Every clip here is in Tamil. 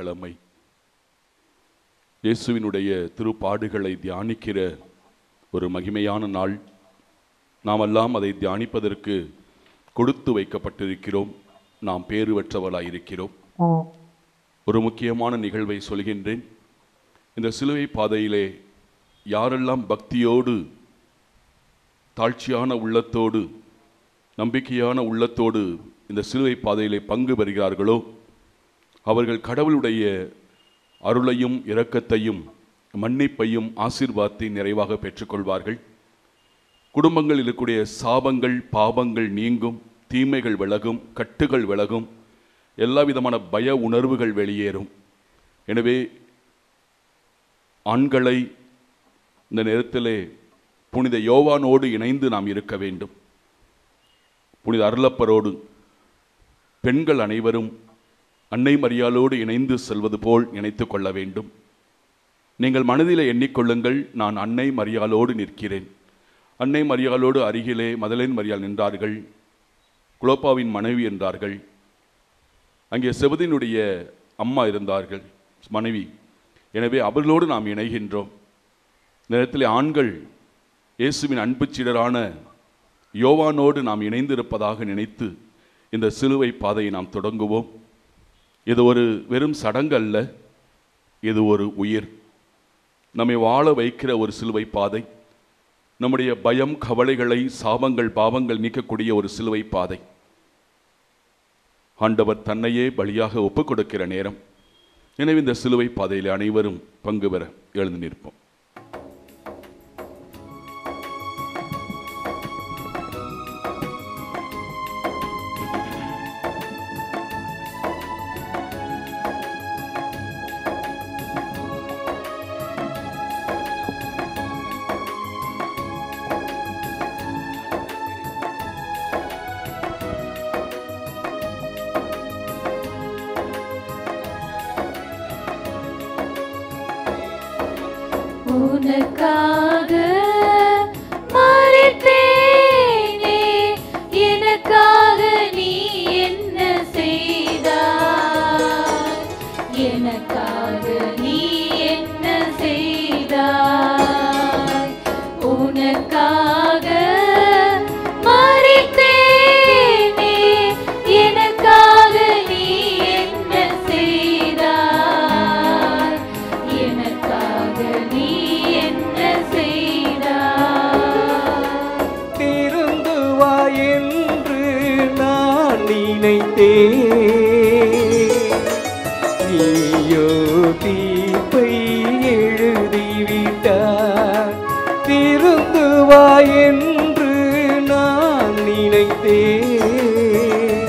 ஞாயிற்றுக்கிழமை இயேசுவினுடைய திருப்பாடுகளை தியானிக்கிற ஒரு மகிமையான நாள் நாமெல்லாம் அதை தியானிப்பதற்கு கொடுத்து வைக்கப்பட்டிருக்கிறோம் நாம் பேறு பெற்றவர்களாயிருக்கிறோம் ஒரு முக்கியமான நிகழ்வை சொல்கின்றேன் இந்த சிலுவை பாதையிலே யாரெல்லாம் பக்தியோடு தாழ்ச்சியான உள்ளத்தோடு நம்பிக்கையான உள்ளத்தோடு இந்த சிலுவை பாதையிலே பங்கு பெறுகிறார்களோ அவர்கள் கடவுளுடைய அருளையும் இரக்கத்தையும் மன்னிப்பையும் ஆசீர்வாதத்தை நிறைவாக பெற்றுக்கொள்வார்கள் குடும்பங்களில் இருக்கக்கூடிய சாபங்கள் பாவங்கள் நீங்கும் தீமைகள் விலகும் கட்டுகள் விலகும் எல்லா விதமான பய உணர்வுகள் வெளியேறும் எனவே ஆண்களை இந்த நேரத்திலே புனித யோவானோடு இணைந்து நாம் இருக்க வேண்டும் புனித அருளப்பரோடு பெண்கள் அனைவரும் அன்னை மரியாளோடு இணைந்து செல்வது போல் நினைத்து கொள்ள வேண்டும் நீங்கள் மனதிலே எண்ணிக்கொள்ளுங்கள் நான் அன்னை மரியாளோடு நிற்கிறேன் அன்னை மரியாளோடு அருகிலே மதலேன் மரியாள் நின்றார்கள் குலோப்பாவின் மனைவி என்றார்கள் அங்கே செவதினுடைய அம்மா இருந்தார்கள் மனைவி எனவே அவர்களோடு நாம் இணைகின்றோம் இந்த நேரத்தில் ஆண்கள் இயேசுவின் அன்பு சீடரான யோவானோடு நாம் இணைந்திருப்பதாக நினைத்து இந்த சிலுவை பாதையை நாம் தொடங்குவோம் இது ஒரு வெறும் சடங்கு அல்ல இது ஒரு உயிர் நம்மை வாழ வைக்கிற ஒரு சிலுவை பாதை நம்முடைய பயம் கவலைகளை சாபங்கள் பாவங்கள் நீக்கக்கூடிய ஒரு சிலுவை பாதை ஆண்டவர் தன்னையே பலியாக ஒப்புக் கொடுக்கிற நேரம் எனவே இந்த சிலுவை பாதையில் அனைவரும் பங்கு பெற எழுந்து நிற்போம் உனக்காக மறித்தேனே எனக்காக நீ என்ன செய்தாய் எனக்காக நீ என்ன செய்தாய் உனக்காக மறித்தேனே எனக்காக நீ என்ன செய்தாய் எனக்காக நீ என்ன செய்தாய் திருந்துவாய் என்று நான் நினைத்தேன் நீயோ தீர்ப்பை எழுதிவிட்டார் திருந்துவாய் என்று நான் நினைத்தேன்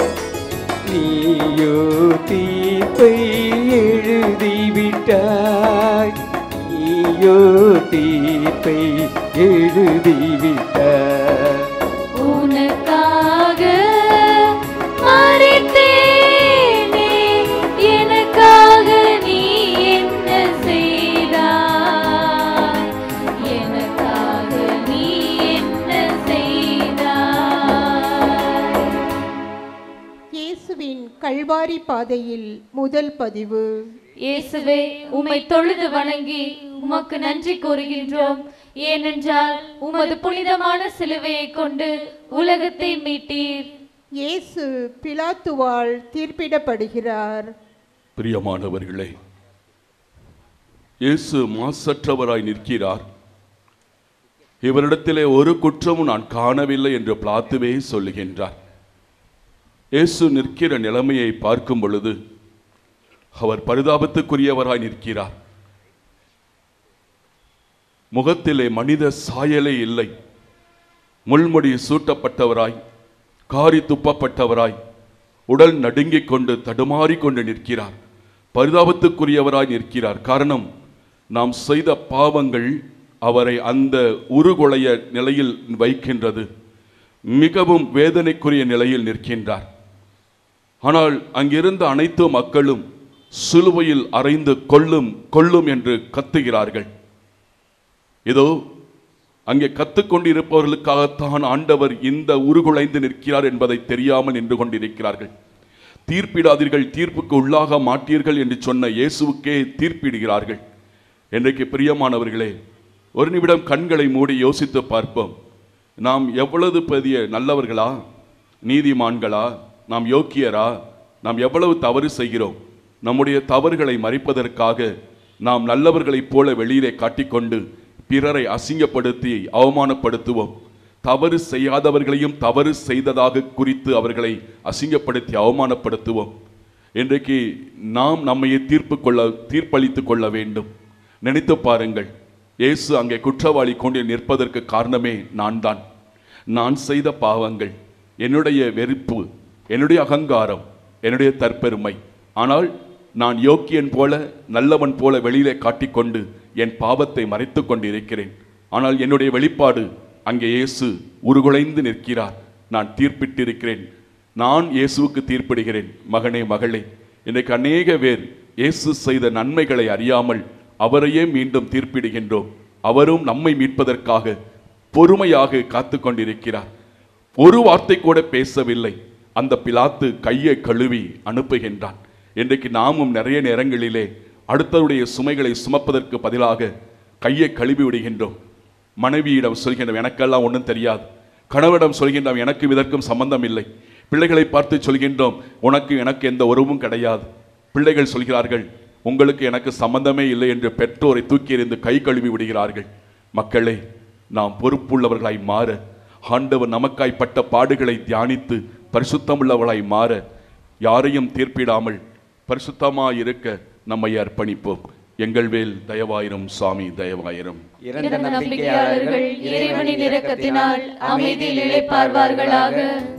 நீயோ தீர்ப்பை எழுதிவிட்டாய் நீயோ தீர்ப்பை எழுதிவிட்டாய் உனக்காக மறித்தேனே எனக்காக நீ என்ன செய்தாய் எனக்காக நீ என்ன செய்தாய் இயேசுவின் கல்வாரி பாதையில் முதல் பதிவு இயேசுவே உம்மை தொழுது வணங்கி உமக்கு நன்றி கூறுகின்றோம் ஏனென்றால் உமது புனிதமான சிலுவையை கொண்டு உலகத்தை மீட்டீர் இயேசு பிலாத்துவால் தீர்ப்பிடப்படுகிறார் பிரியமானவர்களே இயேசு மாசற்றவராய் நிற்கிறார் இவரிடத்திலே ஒரு குற்றமும் நான் காணவில்லை என்று பிளாத்துவே சொல்லுகின்றார் இயேசு நிற்கிற நிலைமையை பார்க்கும் பொழுது அவர் பரிதாபத்துக்குரியவராய் நிற்கிறார் முகத்திலே மனித சாயலே இல்லை முள்முடி சூட்டப்பட்டவராய் காரி துப்பப்பட்டவராய் உடல் நடுங்கிக் கொண்டு தடுமாறிக் கொண்டு நிற்கிறார் பரிதாபத்துக்குரியவராய் நிற்கிறார் காரணம் நாம் செய்த பாவங்கள் அவரை அந்த உருகுலைய நிலையில் வைக்கின்றது மிகவும் வேதனைக்குரிய நிலையில் நிற்கின்றார் ஆனால் அங்கிருந்த அனைத்து மக்களும் சிலுவையில் அறைந்து கொல்லும் கொல்லும் என்று கத்துகிறார்கள் இதோ அங்கே கத்துக்கொண்டிருப்பவர்களுக்காகத்தான் ஆண்டவர் இந்த உருகுலைந்து நிற்கிறார் என்பதை தெரியாமல் நின்று கொண்டிருக்கிறார்கள் தீர்ப்பிடாதீர்கள் தீர்ப்புக்கு உள்ளாக மாட்டீர்கள் என்று சொன்ன இயேசுவுக்கே தீர்ப்பிடுகிறார்கள் இன்றைக்கு பிரியமானவர்களே ஒரு நிமிடம் கண்களை மூடி யோசித்து பார்ப்போம் நாம் எவ்வளவு பெரிய நல்லவர்களா நீதிமான்களா நாம் யோக்கியரா நாம் எவ்வளவு தவறு செய்கிறோம் நம்முடைய தவறுகளை மறைப்பதற்காக நாம் நல்லவர்களைப் போல வெளியிலே காட்டிக்கொண்டு பிறரை அசிங்கப்படுத்தி அவமானப்படுத்துவோம் தவறு செய்யாதவர்களையும் தவறு செய்ததாக குறித்து அவர்களை அசிங்கப்படுத்தி அவமானப்படுத்துவோம் இன்றைக்கு நாம் நம்மையே தீர்ப்பு கொள்ள தீர்ப்பளித்துக் கொள்ள வேண்டும் நினைத்து பாருங்கள் இயேசு அங்கே குற்றவாளி கொண்டு நிற்பதற்கு காரணமே நான் தான் நான் செய்த பாவங்கள் என்னுடைய வெறுப்பு என்னுடைய அகங்காரம் என்னுடைய தற்பெருமை ஆனால் நான் யோக்கியன் போல நல்லவன் போல வெளியிலே காட்டிக்கொண்டு என் பாவத்தை மறைத்து கொண்டு இருக்கிறேன் ஆனால் என்னுடைய வெளிப்பாடு அங்கே இயேசு உருகுலைந்து நிற்கிறார் நான் தீர்ப்பிட்டிருக்கிறேன் நான் இயேசுவுக்கு தீர்ப்பிடுகிறேன் மகனே மகளே இன்றைக்கு அநேக பேர் இயேசு செய்த நன்மைகளை அறியாமல் அவரையே மீண்டும் தீர்ப்பிடுகின்றோம் அவரும் நம்மை மீட்பதற்காக பொறுமையாக காத்து கொண்டிருக்கிறார் ஒரு வார்த்தை கூட பேசவில்லை அந்த பிலாத்து கையை கழுவி அனுப்புகின்றான் இன்றைக்கு நாமும் நிறைய நேரங்களிலே அடுத்தவருடைய சுமைகளை சுமப்பதற்கு பதிலாக கையை கழுவி விடுகின்றோம் மனைவியிடம் சொல்கின்றோம் எனக்கெல்லாம் ஒன்றும் தெரியாது கணவரிடம் சொல்கின்றோம் எனக்கு இதற்கும் சம்பந்தம் இல்லை பிள்ளைகளை பார்த்து சொல்கின்றோம் உனக்கு எனக்கு எந்த உறவும் கிடையாது பிள்ளைகள் சொல்கிறார்கள் உங்களுக்கு எனக்கு சம்பந்தமே இல்லை என்று பெற்றோரை தூக்கி எறிந்து கை கழுவி விடுகிறார்கள் மக்களே நாம் பொறுப்புள்ளவர்களாய் மாற ஆண்டவர் நமக்காய் பட்ட பாடுகளை தியானித்து பரிசுத்தமுள்ளவர்களாய் மாற யாரையும் தீர்ப்பிடாமல் பரிசுத்தமாய் இருக்க நம்மை அர்ப்பணிப்போம் எங்கள் வேல் தயவாயிரும் சாமி தயவாயிரும் இறந்த நம்பிக்கையாளர்கள் இறைவனின் இரக்கத்தினால் அமைதியில் இளைப்பார்வார்களாக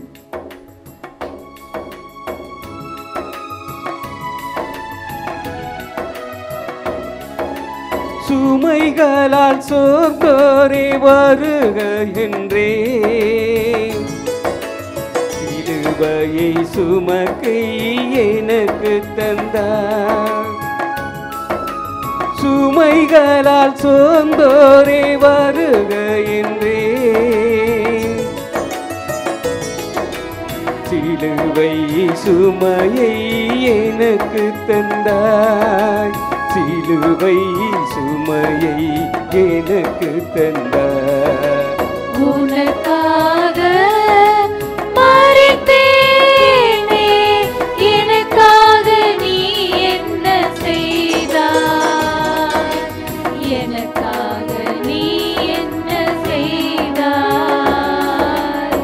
சுமைகளால் சோர்ந்தோரே வருக என்றே சிலுவையை சுமக்கை எனக்கு தந்தார் சுமைகளால் சோர்ந்தோரே வருக என்றே சிலுவை சுமையை எனக்கு தந்தாய் சிலுவை சுமையை எனக்கு தந்தாய் உனக்காக மறித்தேனே எனக்காக நீ என்ன செய்தாய் எனக்காக நீ என்ன செய்தாய்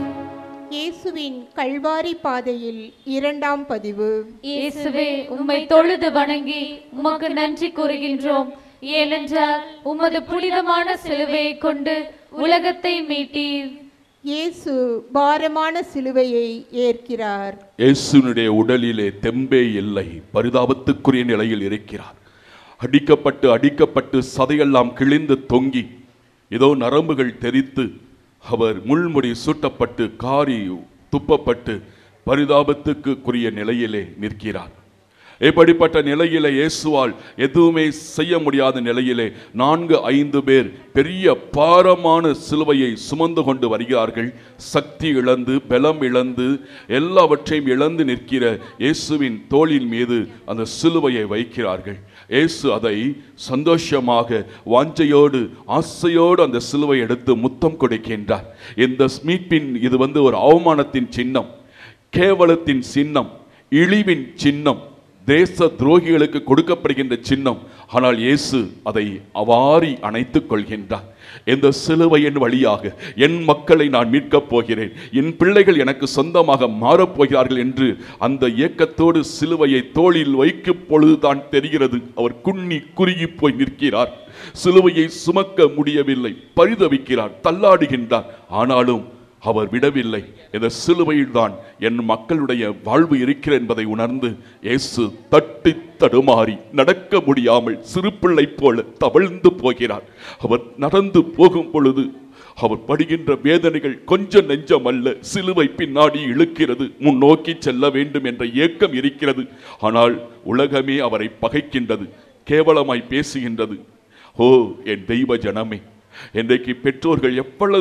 இயேசுவின் கல்வாரி பாதையில் இரண்டாம் பதிவு இயேசுவே உம்மை தொழுது வணங்கி உமக்கு நன்றி கூறுகின்றோம் ஏனென்றால் உமது புனிதமான சிலுவையை கொண்டு உலகத்தை மீட்டீர் இயேசு பாரமான சிலுவையை ஏற்கிறார் இயேசுனுடைய உடலிலே தெம்பே இல்லை பரிதாபத்துக்குரிய நிலையில் இருக்கிறார் அடிக்கப்பட்டு அடிக்கப்பட்டு சதையெல்லாம் கிழிந்து தொங்கி ஏதோ நரம்புகள் தெரித்து அவர் முள்முடி சூட்டப்பட்டு காரி துப்பப்பட்டு பரிதாபத்துக்குரிய நிலையிலே நிற்கிறார் இப்படிப்பட்ட நிலையிலே இயேசுவால் எதுவுமே செய்ய முடியாத நிலையிலே நான்கு ஐந்து பேர் பெரிய பாரமான சிலுவையை சுமந்து கொண்டு வருகிறார்கள் சக்தி இழந்து பலம் இழந்து எல்லாவற்றையும் இழந்து நிற்கிற இயேசுவின் தோளின் மீது அந்த சிலுவையை வைக்கிறார்கள் இயேசு அதை சந்தோஷமாக வாஞ்சையோடு ஆசையோடு அந்த சிலுவை எடுத்து முத்தம் கொடுக்கின்றார் இந்த மீட்பின் இது வந்து ஒரு அவமானத்தின் சின்னம் கேவலத்தின் சின்னம் இழிவின் சின்னம் தேச துரோகிகளுக்கு கொடுக்கப்படுகின்ற சின்னம் ஆனால் இயேசு அதை அவாரி அணைத்துக் கொள்கின்றார் இந்த சிலுவையின் வழியாக என் மக்களை நான் மீட்கப் போகிறேன் என் பிள்ளைகள் எனக்கு சொந்தமாக மாறப்போகிறார்கள் என்று அந்த இயக்கத்தோடு சிலுவையை தோளில் வைக்கும் பொழுதுதான் தெரிகிறது அவர் குன்னி குறுகி போய் நிற்கிறார் சிலுவையை சுமக்க முடியவில்லை பரிதவிக்கிறார் தள்ளாடுகின்றார் ஆனாலும் அவர் விடவில்லை இந்த சிலுவையில் தான் என் மக்களுடைய வாழ்வு இருக்கிற என்பதை உணர்ந்து இயேசு தட்டி தடுமாறி நடக்க முடியாமல் சிறு பிள்ளை போல தவழ்ந்து போகிறார் அவர் நடந்து போகும் பொழுது அவர் படுகின்ற வேதனைகள் கொஞ்சம் நெஞ்சம் அல்ல சிலுவை பின்னாடி இழுக்கிறது முன்னோக்கி செல்ல வேண்டும் என்ற ஏக்கம் இருக்கிறது ஆனால் உலகமே அவரை பகைக்கின்றது கேவலமாய் பேசுகின்றது ஓ என் தெய்வ ஜனமே இன்றைக்கு பெற்றோர்கள் எவ்வளவு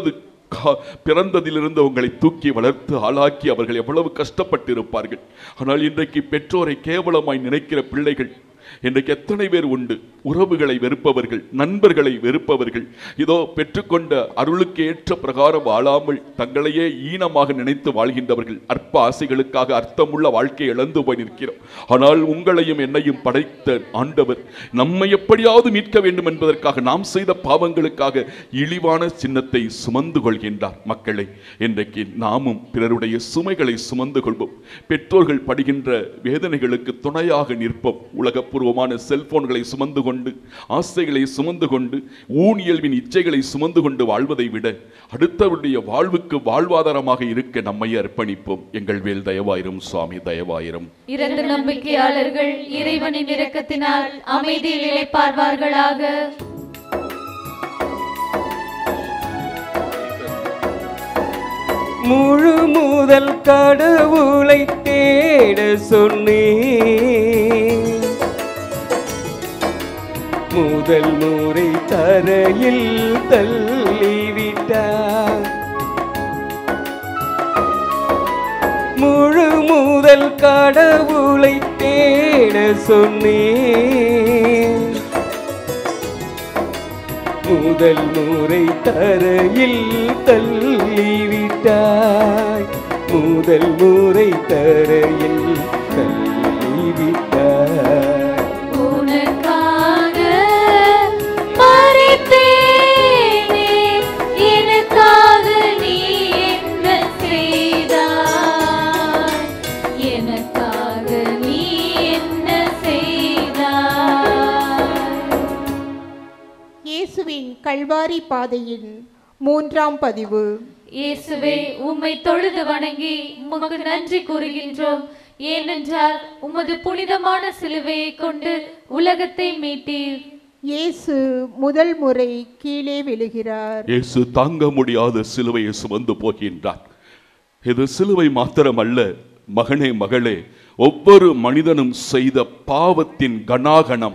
கா- பிறந்ததிலிருந்து உங்களை தூக்கி வளர்த்து ஆளாக்கி அவர்கள் எவ்வளவு கஷ்டப்பட்டிருப்பார்கள் ஆனால் இன்றைக்கு பெற்றோரை கேவலமாய் நினைக்கிற பிள்ளைகள் இன்றைக்கு எத்தனை பேர் உண்டு உறவுகளை வெறுப்பவர்கள் நண்பர்களை வெறுப்பவர்கள் இதோ பெற்றுக்கொண்ட அருளுக்கு ஏற்ற பிரகாரம் வாழாமல் தங்களையே ஈனமாக நினைத்து வாழ்கின்றவர்கள் அற்ப ஆசைகளுக்காக அர்த்தமுள்ள வாழ்க்கை இழந்து போய் நிற்கிறோம் ஆனால் உங்களையும் என்னையும் படைத்த ஆண்டவர் நம்மை எப்படியாவது மீட்க வேண்டும் என்பதற்காக நாம் செய்த பாவங்களுக்காக இழிவான சின்னத்தை சுமந்து கொள்கின்றார் மக்களை இன்றைக்கு நாமும் பிறருடைய சுமைகளை சுமந்து கொள்வோம் பெற்றோர்கள் படுகின்ற வேதனைகளுக்கு துணையாக நிற்போம் உலகப்பூர்வமான செல்போன்களை சுமந்து கொண்டு ஆசைகளை சுமந்து கொண்டு ஊனியல்வின் இச்சைகளை சுமந்து கொண்டு வாழ்வதை விட அடுத்தவருடைய வாழ்வுக்கு வாழ்வாதாரமாக இருக்க நம்மை அர்ப்பணிப்போம் எங்கள் வேல் தயவாயிரும் சுவாமி தயவாயிரும் இறந்த நம்பிக்கையாளர்கள் இறைவனின் இரக்கத்தினால் அமைதியில் இளைப்பார்வார்களாக முழு முதல் கடவுளை தேட சொன்னேன் முதல் முறை தரையில் தள்ளிவிட்டார் முழு முதல் கடவுளை தேட சொன்னேன் முதல் முறை தரையில் தள்ளிவிட்டாய் முதல் முறை தரையில் தள்ளிவிட்டாய் உனக்காக மரித்தேனே, எனக்காக நீ என்ன செய்தாய்? எனக்காக நீ என்ன செய்தாய்? இயேசுவின் கல்வாரி பாதையின் மூன்றாம் பதிவு இயேசுவே உம்மை தொழுது வணங்கி உமக்கு நன்றி கூறுகின்றோம் ஏனென்றால் உமது புனிதமான சிலுவையை கொண்டு உலகத்தை மீட்டீர் இயேசு முதல் முறை கீழே விழுகிறார் இயேசு தாங்க முடியாத சிலுவையை சுமந்து போகின்றார் இது சிலுவை மாத்திரமல்ல மகனே மகளே ஒவ்வொரு மனிதனும் செய்த பாவத்தின் கணாகணம்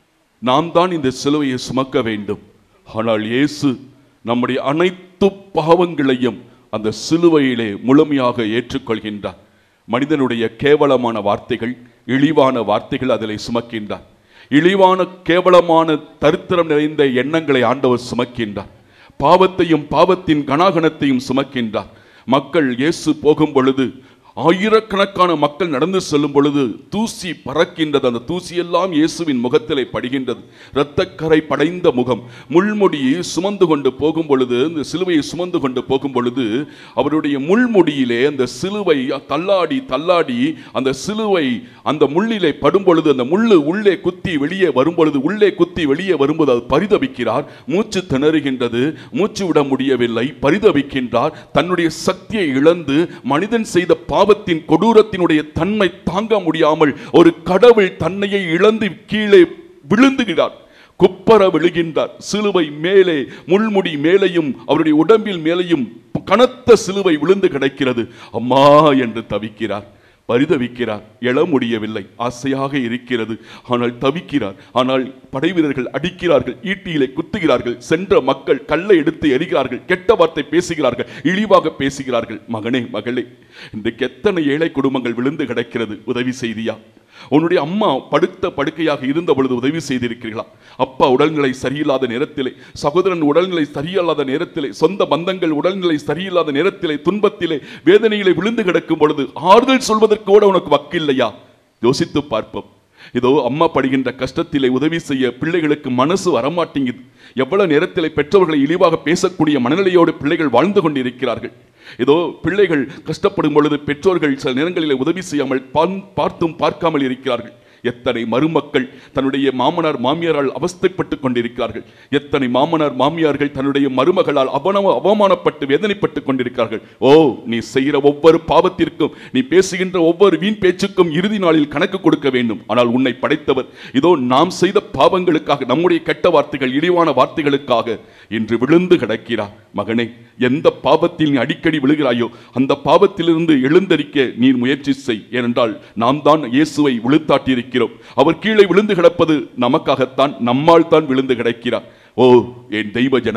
நாம் தான் இந்த சிலுவையை சுமக்க வேண்டும் ஆனால் இயேசு நம்முடைய அனைத்து பாவங்களையும் அந்த சிலுவையிலே முழுமையாக ஏற்றுக்கொள்கின்றார் மனிதனுடைய கேவலமான வார்த்தைகள் இழிவான வார்த்தைகள் அதிலே சுமக்கின்றார் இழிவான கேவலமான தரித்திரம் நிறைந்த எண்ணங்களை ஆண்டவர் சுமக்கின்றார் பாவத்தையும் பாவத்தின் கணாகணத்தையும் சுமக்கின்றார் மக்கள் இயேசு போகும் பொழுது ஆயிரக்கணக்கான மக்கள் நடந்து செல்லும் பொழுது தூசி பறக்கின்றது அந்த தூசியெல்லாம் இயேசுவின் முகத்திலே படுகின்றது இரத்தக்கரை படைந்த முகம் முள்முடியை சுமந்து கொண்டு போகும் பொழுது இந்த சிலுவையை சுமந்து கொண்டு போகும் பொழுது அவருடைய முள்முடியிலே அந்த சிலுவை தள்ளாடி தள்ளாடி அந்த சிலுவை அந்த முள்ளிலே படும் பொழுது அந்த முள்ளு உள்ளே குத்தி வெளியே வரும் பொழுது உள்ளே குத்தி வெளியே வரும்போது அது பரிதவிக்கிறார் மூச்சு திணறுகின்றது மூச்சு விட முடியவில்லை பரிதவிக்கின்றார் தன்னுடைய சக்தியை இழந்து மனிதன் செய்த பாவத்தின் கொடூரத்தினுடைய தன்மை தாங்க முடியாமல் ஒரு கடவுள் தன்னையை இழந்து கீழே விழுந்துகிறார் குப்பர விழுகின்றார் சிலுவை மேலே முள்முடி மேலேயும் அவருடைய உடம்பில் மேலேயும் கனத்த சிலுவை விழுந்து கிடக்கிறது அம்மா என்று தவிக்கிறார் பரிதவிக்கிறார் எழ முடியவில்லை ஆசையாக இருக்கிறது ஆனால் தவிக்கிறார் ஆனால் படைவீரர்கள் அடிக்கிறார்கள் ஈட்டியிலே குத்துகிறார்கள் சென்ற மக்கள் கல்லை எடுத்து எறிகிறார்கள் கெட்ட வார்த்தை பேசுகிறார்கள் இழிவாக பேசுகிறார்கள் மகனே மகளே இன்றைக்கு எத்தனை ஏழை குடும்பங்கள் விழுந்து கிடக்கிறது உதவி செய்தியா உன்னுடைய அம்மா படுத்த படுக்கையாக இருந்த பொழுது உதவி செய்திருக்கிறீர்களா அப்பா உடல்நிலை சரியில்லாத நேரத்திலே சகோதரன் உடல்நிலை சரியில்லாத நேரத்திலே சொந்த பந்தங்கள் உடல்நிலை சரியில்லாத நேரத்திலே துன்பத்திலே வேதனையிலே விழுந்து கிடக்கும் பொழுது ஆறுதல் சொல்வதற்கு கூட உனக்கு வக்கில்லையா யோசித்து பார்ப்போம் இதோ அம்மா படுகின்ற கஷ்டத்திலே உதவி செய்ய பிள்ளைகளுக்கு மனசு வரமாட்டேங்குது எவ்வளவு நேரத்திலே பெற்றவர்களை இழிவாக பேசக்கூடிய மனநிலையோடு பிள்ளைகள் வாழ்ந்து கொண்டிருக்கிறார்கள் ஏதோ பிள்ளைகள் கஷ்டப்படும் பொழுது பெற்றோர்கள் சில நேரங்களில் உதவி செய்யாமல் பான்- பார்த்தும் பார்க்காமல் இருக்கிறார்கள் எத்தனை மருமக்கள் தன்னுடைய மாமனார் மாமியாரால் அவஸ்தைப்பட்டு கொண்டிருக்கிறார்கள் எத்தனை மாமனார் மாமியார்கள் தன்னுடைய மருமகளால் அவனவ அவமானப்பட்டு வேதனைப்பட்டு கொண்டிருக்கிறார்கள் ஓ நீ செய்கிற ஒவ்வொரு பாவத்திற்கும் நீ பேசுகின்ற ஒவ்வொரு வீண் பேச்சுக்கும் இறுதி நாளில் கணக்கு கொடுக்க வேண்டும் ஆனால் உன்னை படைத்தவர் இதோ நாம் செய்த பாவங்களுக்காக நம்முடைய கெட்ட வார்த்தைகள் இழிவான வார்த்தைகளுக்காக இன்று விழுந்து கிடக்கிறார் மகனே எந்த பாவத்தில் நீ அடிக்கடி விழுகிறாயோ அந்த பாவத்திலிருந்து எழுந்தரிக்க நீ முயற்சி செய் ஏனென்றால் நாம் தான் இயேசுவை விழுத்தாட்டியிருக்கிறோம் அவர் கீழே விழுந்து கிடப்பது நமக்காகத்தான் நம்மால் தான் விழுந்து கிடக்கிறார் ஓ என் தெய்வ ஜனமே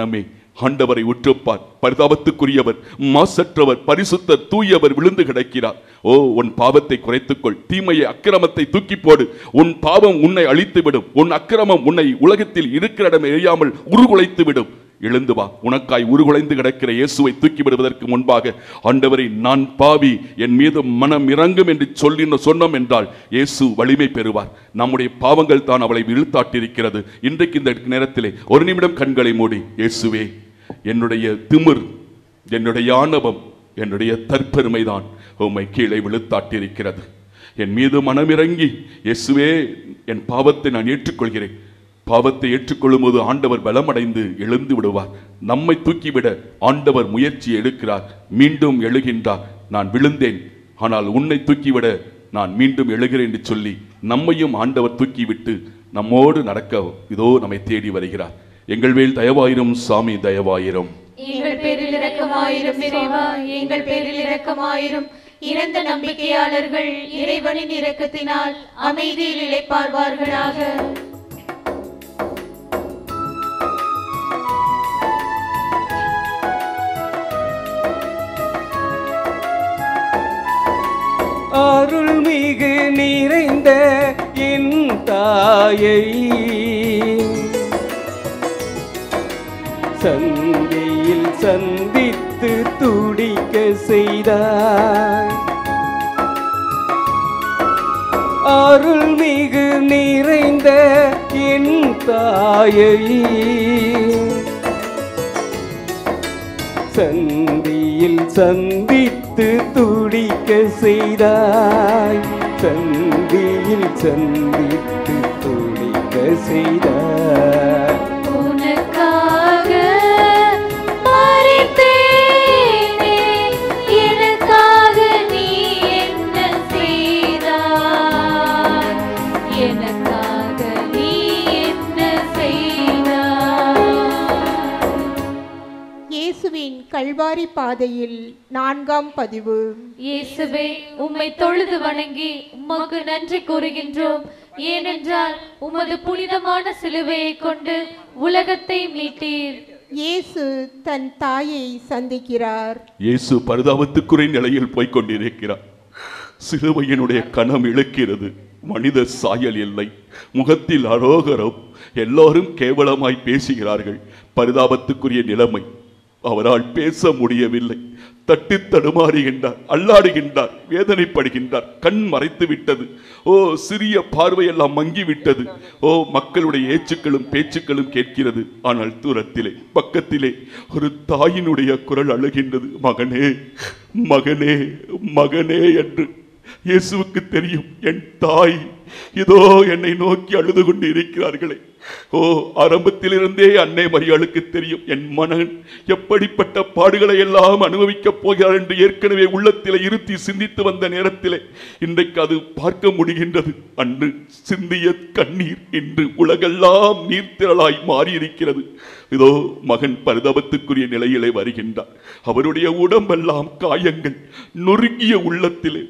ஆண்டவரை உற்றுப்பார் பரிதாபத்துக்குரியவர் மாசற்றவர் பரிசுத்தர் தூயவர் விழுந்து கிடக்கிறார் ஓ உன் பாவத்தை குறைத்துக்கொள் தீமையை அக்கிரமத்தை தூக்கி போடு உன் பாவம் உன்னை அழித்துவிடும் உன் அக்கிரமம் உன்னை உலகத்தில் இருக்கிற இடம் எரியாமல் உருகுலைத்து விடும் எழுந்து வா உனக்காய் உருகுலைந்து கிடக்கிற இயேசுவை தூக்கி விடுவதற்கு முன்பாக ஆண்டவரை நான் பாவி என் மீது மனம் இறங்கும் என்று சொல்லி சொன்னோம் என்றால் இயேசு வலிமை பெறுவார் நம்முடைய பாவங்கள் தான் அவளை இழுத்தாட்டிருக்கிறது இன்றைக்கு இந்த நேரத்திலே ஒரு நிமிடம் கண்களை மூடி இயேசுவே என்னுடைய திமிர் என்னுடைய ஆணவம் என்னுடைய தற்பெருமைதான் உம்மை கீழே விழுத்தாட்டிருக்கிறது என் மீது மனமிறங்கி இயேசுவே என் பாவத்தை நான் ஏற்றுக்கொள்கிறேன் பாவத்தை ஏற்றுக்கொள்ளும் போது ஆண்டவர் பலமடைந்து எழுந்து விடுவார் நம்மை தூக்கிவிட ஆண்டவர் முயற்சி எடுக்கிறார் மீண்டும் எழுகின்றார் நான் விழுந்தேன் ஆனால் உன்னை தூக்கிவிட நான் மீண்டும் எழுகிறேன் என்று சொல்லி நம்மையும் ஆண்டவர் தூக்கிவிட்டு நம்மோடு நடக்க இதோ நம்மை தேடி வருகிறார் எங்கள் மேல் தயவாயிரும் சாமி தயவாயிரும் எங்கள் பேரில் இரக்கமாயிரும் இறைவா எங்கள் பேரில் இரக்கமாயிரும் இறந்த நம்பிக்கையாளர்கள் இறைவனின் இரக்கத்தினால் அமைதியில் இளைப்பார்வார்களாக அருள்மிகு நிறைந்த என் தாயை சந்தியில் சந்தித்து துடிக்க செய்தாய் அருள்மிகு நிறைந்த என் தாயை சந்தியில் சந்தித்து துடிக்க செய்தாய் சந்தியில் சந்தித்து துடிக்க செய்தாய் உனக்காக மரித்தேனே, எனக்காக நீ என்ன செய்தாய்? எனக்காக நீ என்ன செய்தாய்? இயேசுவின் கல்வாரி பாதையில் நான்காம் பதிவு இயேசுவே உம்மை தொழுது வணங்கி உமக்கு நன்றி கூறுகின்றோம் ஏனென்றால் உமது புனிதமான சிலுவையை கொண்டு உலகத்தை மீட்டீர் இயேசு தன் தாயை சந்திக்கிறார் இயேசு பரிதாபத்துக்குறை நிலையில் போய்க் கொண்டிருக்கிறார் சிலுவையினுடைய கணம் இழுக்கிறது மனித சாயல் இல்லை முகத்தில் அரோகரம் எல்லாரும் கேவலமாய் பேசுகிறார்கள் பரிதாபத்துக்குரிய நிலைமை அவரால் பேச முடியவில்லை தட்டி தடுமாறுகின்றார் அல்லாடுகின்றார் வேதனைப்படுகின்றார் கண் மறைத்து விட்டது ஓ சிறிய பார்வையெல்லாம் மங்கி விட்டது ஓ மக்களுடைய ஏச்சுக்களும் பேச்சுக்களும் கேட்கிறது ஆனால் தூரத்திலே பக்கத்திலே ஒரு தாயினுடைய குரல் அழுகின்றது மகனே மகனே மகனே என்று இயேசுவுக்கு தெரியும் என் தாய் இதோ என்னை நோக்கி அழுது கொண்டு இருக்கிறார்களே ஓ ஆரம்பத்திலிருந்தே அன்னை மரியாளுக்கு தெரியும் என் மகன் எப்படிப்பட்ட பாடுகளை எல்லாம் அனுபவிக்கப் போகிறார் என்று ஏற்கனவே உள்ளத்திலே இருத்தி சிந்தித்து வந்த நேரத்திலே இன்றைக்கு அது பார்க்க முடிகின்றது அன்று சிந்திய கண்ணீர் இன்று உலகெல்லாம் நீர்த்திரளாய் மாறியிருக்கிறது இதோ மகன் பரிதாபத்துக்குரிய நிலையிலே வருகின்றார் அவருடைய உடம்பெல்லாம் காயங்கள் நொறுங்கிய உள்ளத்திலே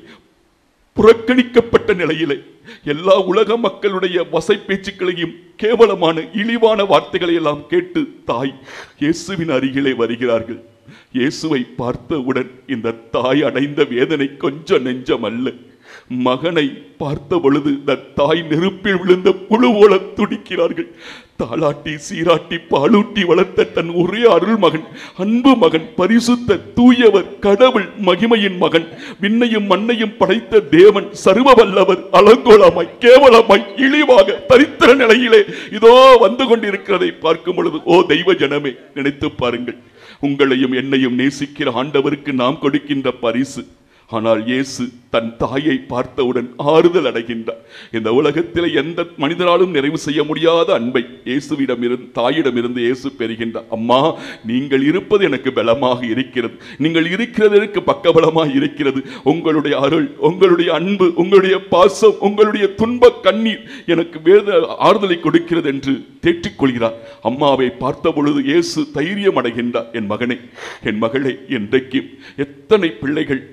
புறக்கணிக்கப்பட்ட நிலையிலே எல்லா உலக மக்களுடைய வசை பேச்சுக்களையும் கேவலமான இழிவான வார்த்தைகளை எல்லாம் கேட்டு தாய் இயேசுவின் அருகிலே வருகிறார்கள் இயேசுவை பார்த்தவுடன் இந்த தாய் அடைந்த வேதனை கொஞ்சம் நெஞ்சம் அல்ல மகனை பார்த்த பொழுது இந்த தாய் நெருப்பில் விழுந்த புழு போல துடிக்கிறார்கள் தாளாட்டி சீராட்டி பாலூட்டி வளர்த்த தன் ஒரே அருள் மகன் அன்பு மகன் பரிசுத்த தூயவர் கடவுள் மகிமையின் மகன் விண்ணையும் மண்ணையும் படைத்த தேவன் சர்வ வல்லவர் அலங்கோலமாய் கேவலமாய் இழிவாக தரித்திர நிலையிலே இதோ வந்து கொண்டிருக்கிறதை பார்க்கும் பொழுது ஓ தெய்வ ஜனமே நினைத்து பாருங்கள் உங்களையும் என்னையும் நேசிக்கிற ஆண்டவருக்கு நாம் கொடுக்கின்ற பரிசு ஆனால் இயேசு தன் தாயை பார்த்தவுடன் ஆறுதல் அடைகின்றார் இந்த உலகத்தில் எந்த மனிதனாலும் நிறைவு செய்ய முடியாத அன்பை இயேசுவிடமிருந்து தாயிடமிருந்து இயேசு பெறுகின்றார் அம்மா நீங்கள் இருப்பது எனக்கு பலமாக இருக்கிறது நீங்கள் இருக்கிறது எனக்கு பக்கபலமாக இருக்கிறது உங்களுடைய அருள் உங்களுடைய அன்பு உங்களுடைய பாசம் உங்களுடைய துன்ப கண்ணீர் எனக்கு வேத ஆறுதலை கொடுக்கிறது என்று தேற்றிக் கொள்கிறார் அம்மாவை பார்த்த பொழுது இயேசு தைரியம் அடைகின்றார் என் மகனே என் மகளே என்றைக்கு எத்தனை பிள்ளைகள் தன் பெற்ற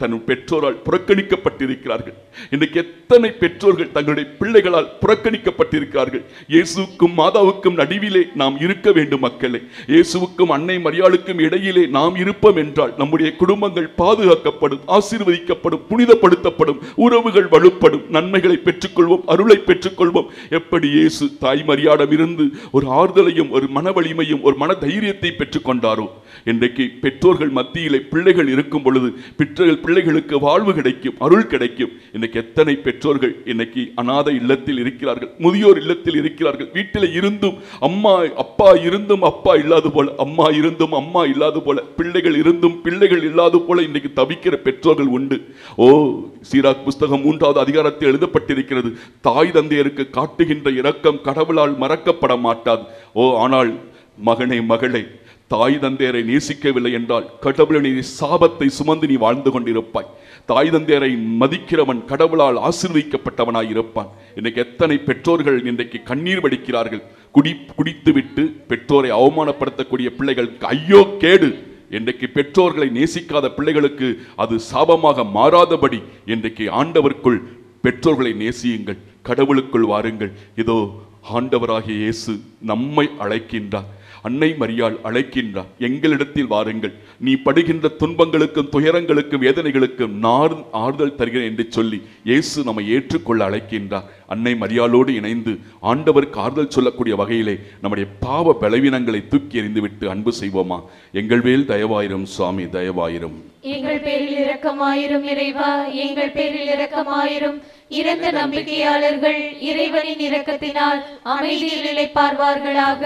பெற்றோரால் புறக்கணிக்கப்பட்டிருக்கிறார்கள் இன்றைக்கு எத்தனை பெற்றோர்கள் தங்களுடைய பிள்ளைகளால் புறக்கணிக்கப்பட்டிருக்கிறார்கள் இயேசுவுக்கும் மாதாவுக்கும் நடுவிலே நாம் இருக்க வேண்டும் மக்களே இயேசுவுக்கும் அன்னை மரியாளுக்கும் இடையிலே நாம் இருப்போம் என்றால் நம்முடைய குடும்பங்கள் பாதுகாக்கப்படும் ஆசீர்வதிக்கப்படும் புனிதப்படுத்தப்படும் உறவுகள் வலுப்படும் நன்மைகளை பெற்றுக்கொள்வோம் அருளை பெற்றுக்கொள்வோம் எப்படி இயேசு தாய் மரியாடம் இருந்து ஒரு ஆறுதலையும் ஒரு மன வலிமையும் ஒரு மன தைரியத்தை பெற்றுக்கொண்டாரோ இன்றைக்கு பெற்றோர்கள் மத்தியிலே பிள்ளைகள் இருக்கும் பொழுது பெற்றோர்கள் பிள்ளைகளுக்கு வாழ்வு கிடைக்கும் அருள் கிடைக்கும் இன்னைக்கு எத்தனை பெற்றோர்கள் இன்னைக்கு அநாத இல்லத்தில் இருக்கிறார்கள் முதியோர் இல்லத்தில் இருக்கிறார்கள் வீட்டில் இருந்தும் அம்மா அப்பா இருந்தும் அப்பா இல்லாத போல அம்மா இருந்தும் அம்மா இல்லாத போல பிள்ளைகள் இருந்தும் பிள்ளைகள் இல்லாத போல இன்னைக்கு தவிக்கிற பெற்றோர்கள் உண்டு ஓ சீராக் புஸ்தகம் மூன்றாவது அதிகாரத்தில் எழுதப்பட்டிருக்கிறது தாய் தந்தையருக்கு காட்டுகின்ற இரக்கம் கடவுளால் மறக்கப்பட மாட்டாது ஓ ஆனால் மகனே மகளே தாய் தந்தையரை நேசிக்கவில்லை என்றால் கடவுளின் சாபத்தை சுமந்து நீ வாழ்ந்து கொண்டிருப்பாய் தாய் தந்தையரை மதிக்கிறவன் கடவுளால் ஆசீர்வதிக்கப்பட்டவனாய் இருப்பான் இன்னைக்கு எத்தனை பெற்றோர்கள் இன்றைக்கு கண்ணீர் வடிக்கிறார்கள் குடி குடித்துவிட்டு பெற்றோரை அவமானப்படுத்தக்கூடிய பிள்ளைகளுக்கு ஐயோ கேடு இன்றைக்கு பெற்றோர்களை நேசிக்காத பிள்ளைகளுக்கு அது சாபமாக மாறாதபடி இன்றைக்கு ஆண்டவருக்குள் பெற்றோர்களை நேசியுங்கள் கடவுளுக்குள் வாருங்கள் இதோ ஆண்டவராகிய இயேசு நம்மை அழைக்கின்றார் அன்னை மரியாள் அழைக்கின்றார் எங்களிடத்தில் வாருங்கள் நீ படுகின்ற துன்பங்களுக்கும் துயரங்களுக்கும் வேதனைகளுக்கும் நான் ஆறுதல் தருகிறேன் என்று சொல்லி இயேசு நம்மை ஏற்றுக்கொள்ள அழைக்கின்றார் அன்னை மரியாளோடு இணைந்து ஆண்டவருக்கு ஆறுதல் சொல்லக்கூடிய வகையிலே நம்முடைய பாவ பலவீனங்களை தூக்கி எறிந்துவிட்டு அன்பு செய்வோமா எங்கள் மேல் தயவாயிரும் சுவாமி தயவாயிரும் எங்கள் பேரில் இரக்கமாயிரும் இறைவா எங்கள் பேரில் இரக்கமாயிரும் இறந்த நம்பிக்கையாளர்கள் இறைவனின் இரக்கத்தினால் அமைதியில் இளைப்பார்வார்களாக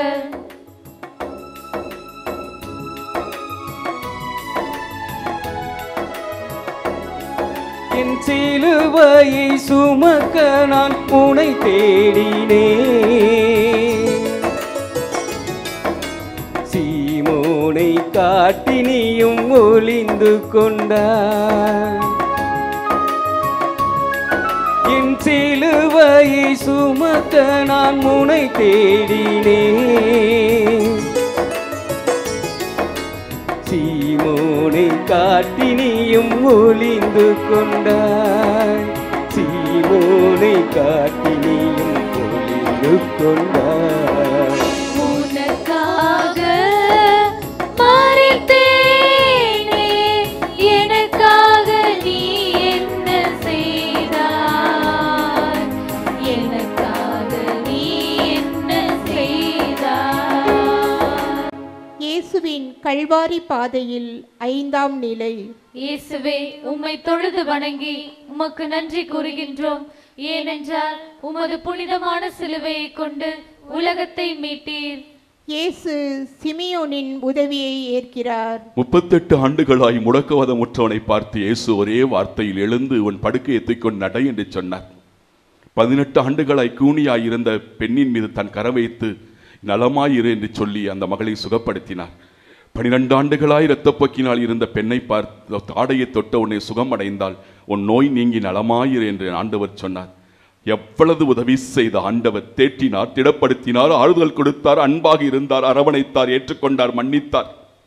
என் சிலுவையை சுமக்க நான் உனை தேடினேன் சீமோனை காட்டி நீயும் ஒளிந்து கொண்டாய் என் சிலுவையை சுமக்க நான் முனை தேடினேன் சீமோனை காட்டி நீயும் ஒளிந்து கொண்டாய் சீமோனை காட்டி நீயும் ஒளிந்து கொண்டாய் உனக்காக மறித்தேனே எனக்காக நீ என்ன செய்தாய் எனக்காக நீ என்ன செய்தாய் இயேசுவின் கல்வாரி பாதையில் ஐந்தாம் நிலை இயேசுவே உம்மை தொழுது வணங்கி உமக்கு நன்றி கூறுகின்றோம் ஏனென்றால் உமது புனிதமான சிலுவையை கொண்டு உலகத்தை மீட்டீர் இயேசு சிமியோனின் உதவியை ஏற்கிறார் முப்பத்தெட்டு ஆண்டுகளாய் முடக்கவாதமுற்றவனை பார்த்து இயேசு ஒரே வார்த்தையில் எழுந்து உன் படுக்கையை தூக்கொண்டு நட என்று சொன்னார் பதினெட்டு ஆண்டுகளாய் கூனியாய் இருந்த பெண்ணின் மீது தன் கரம் வைத்து நலமாயிரு என்று சொல்லி அந்த மகளை சுகப்படுத்தினார் பனிரெண்டு ஆண்டுகளாய் இரத்தப்போக்கினால் இருந்த பெண்ணை பார்த்து ஆடையை தொட்ட உன்னை சுகமடைந்தால் உன் நோய் நீங்கி நலமாயிரு என்று ஆண்டவர் சொன்னார் எவ்வளவு உதவி செய்த ஆண்டவர் தேற்றினார் திடப்படுத்தினார் ஆறுதல் கொடுத்தார் அன்பாக இருந்தார் அரவணைத்தார் ஏற்றுக்கொண்டார் மன்னித்தார்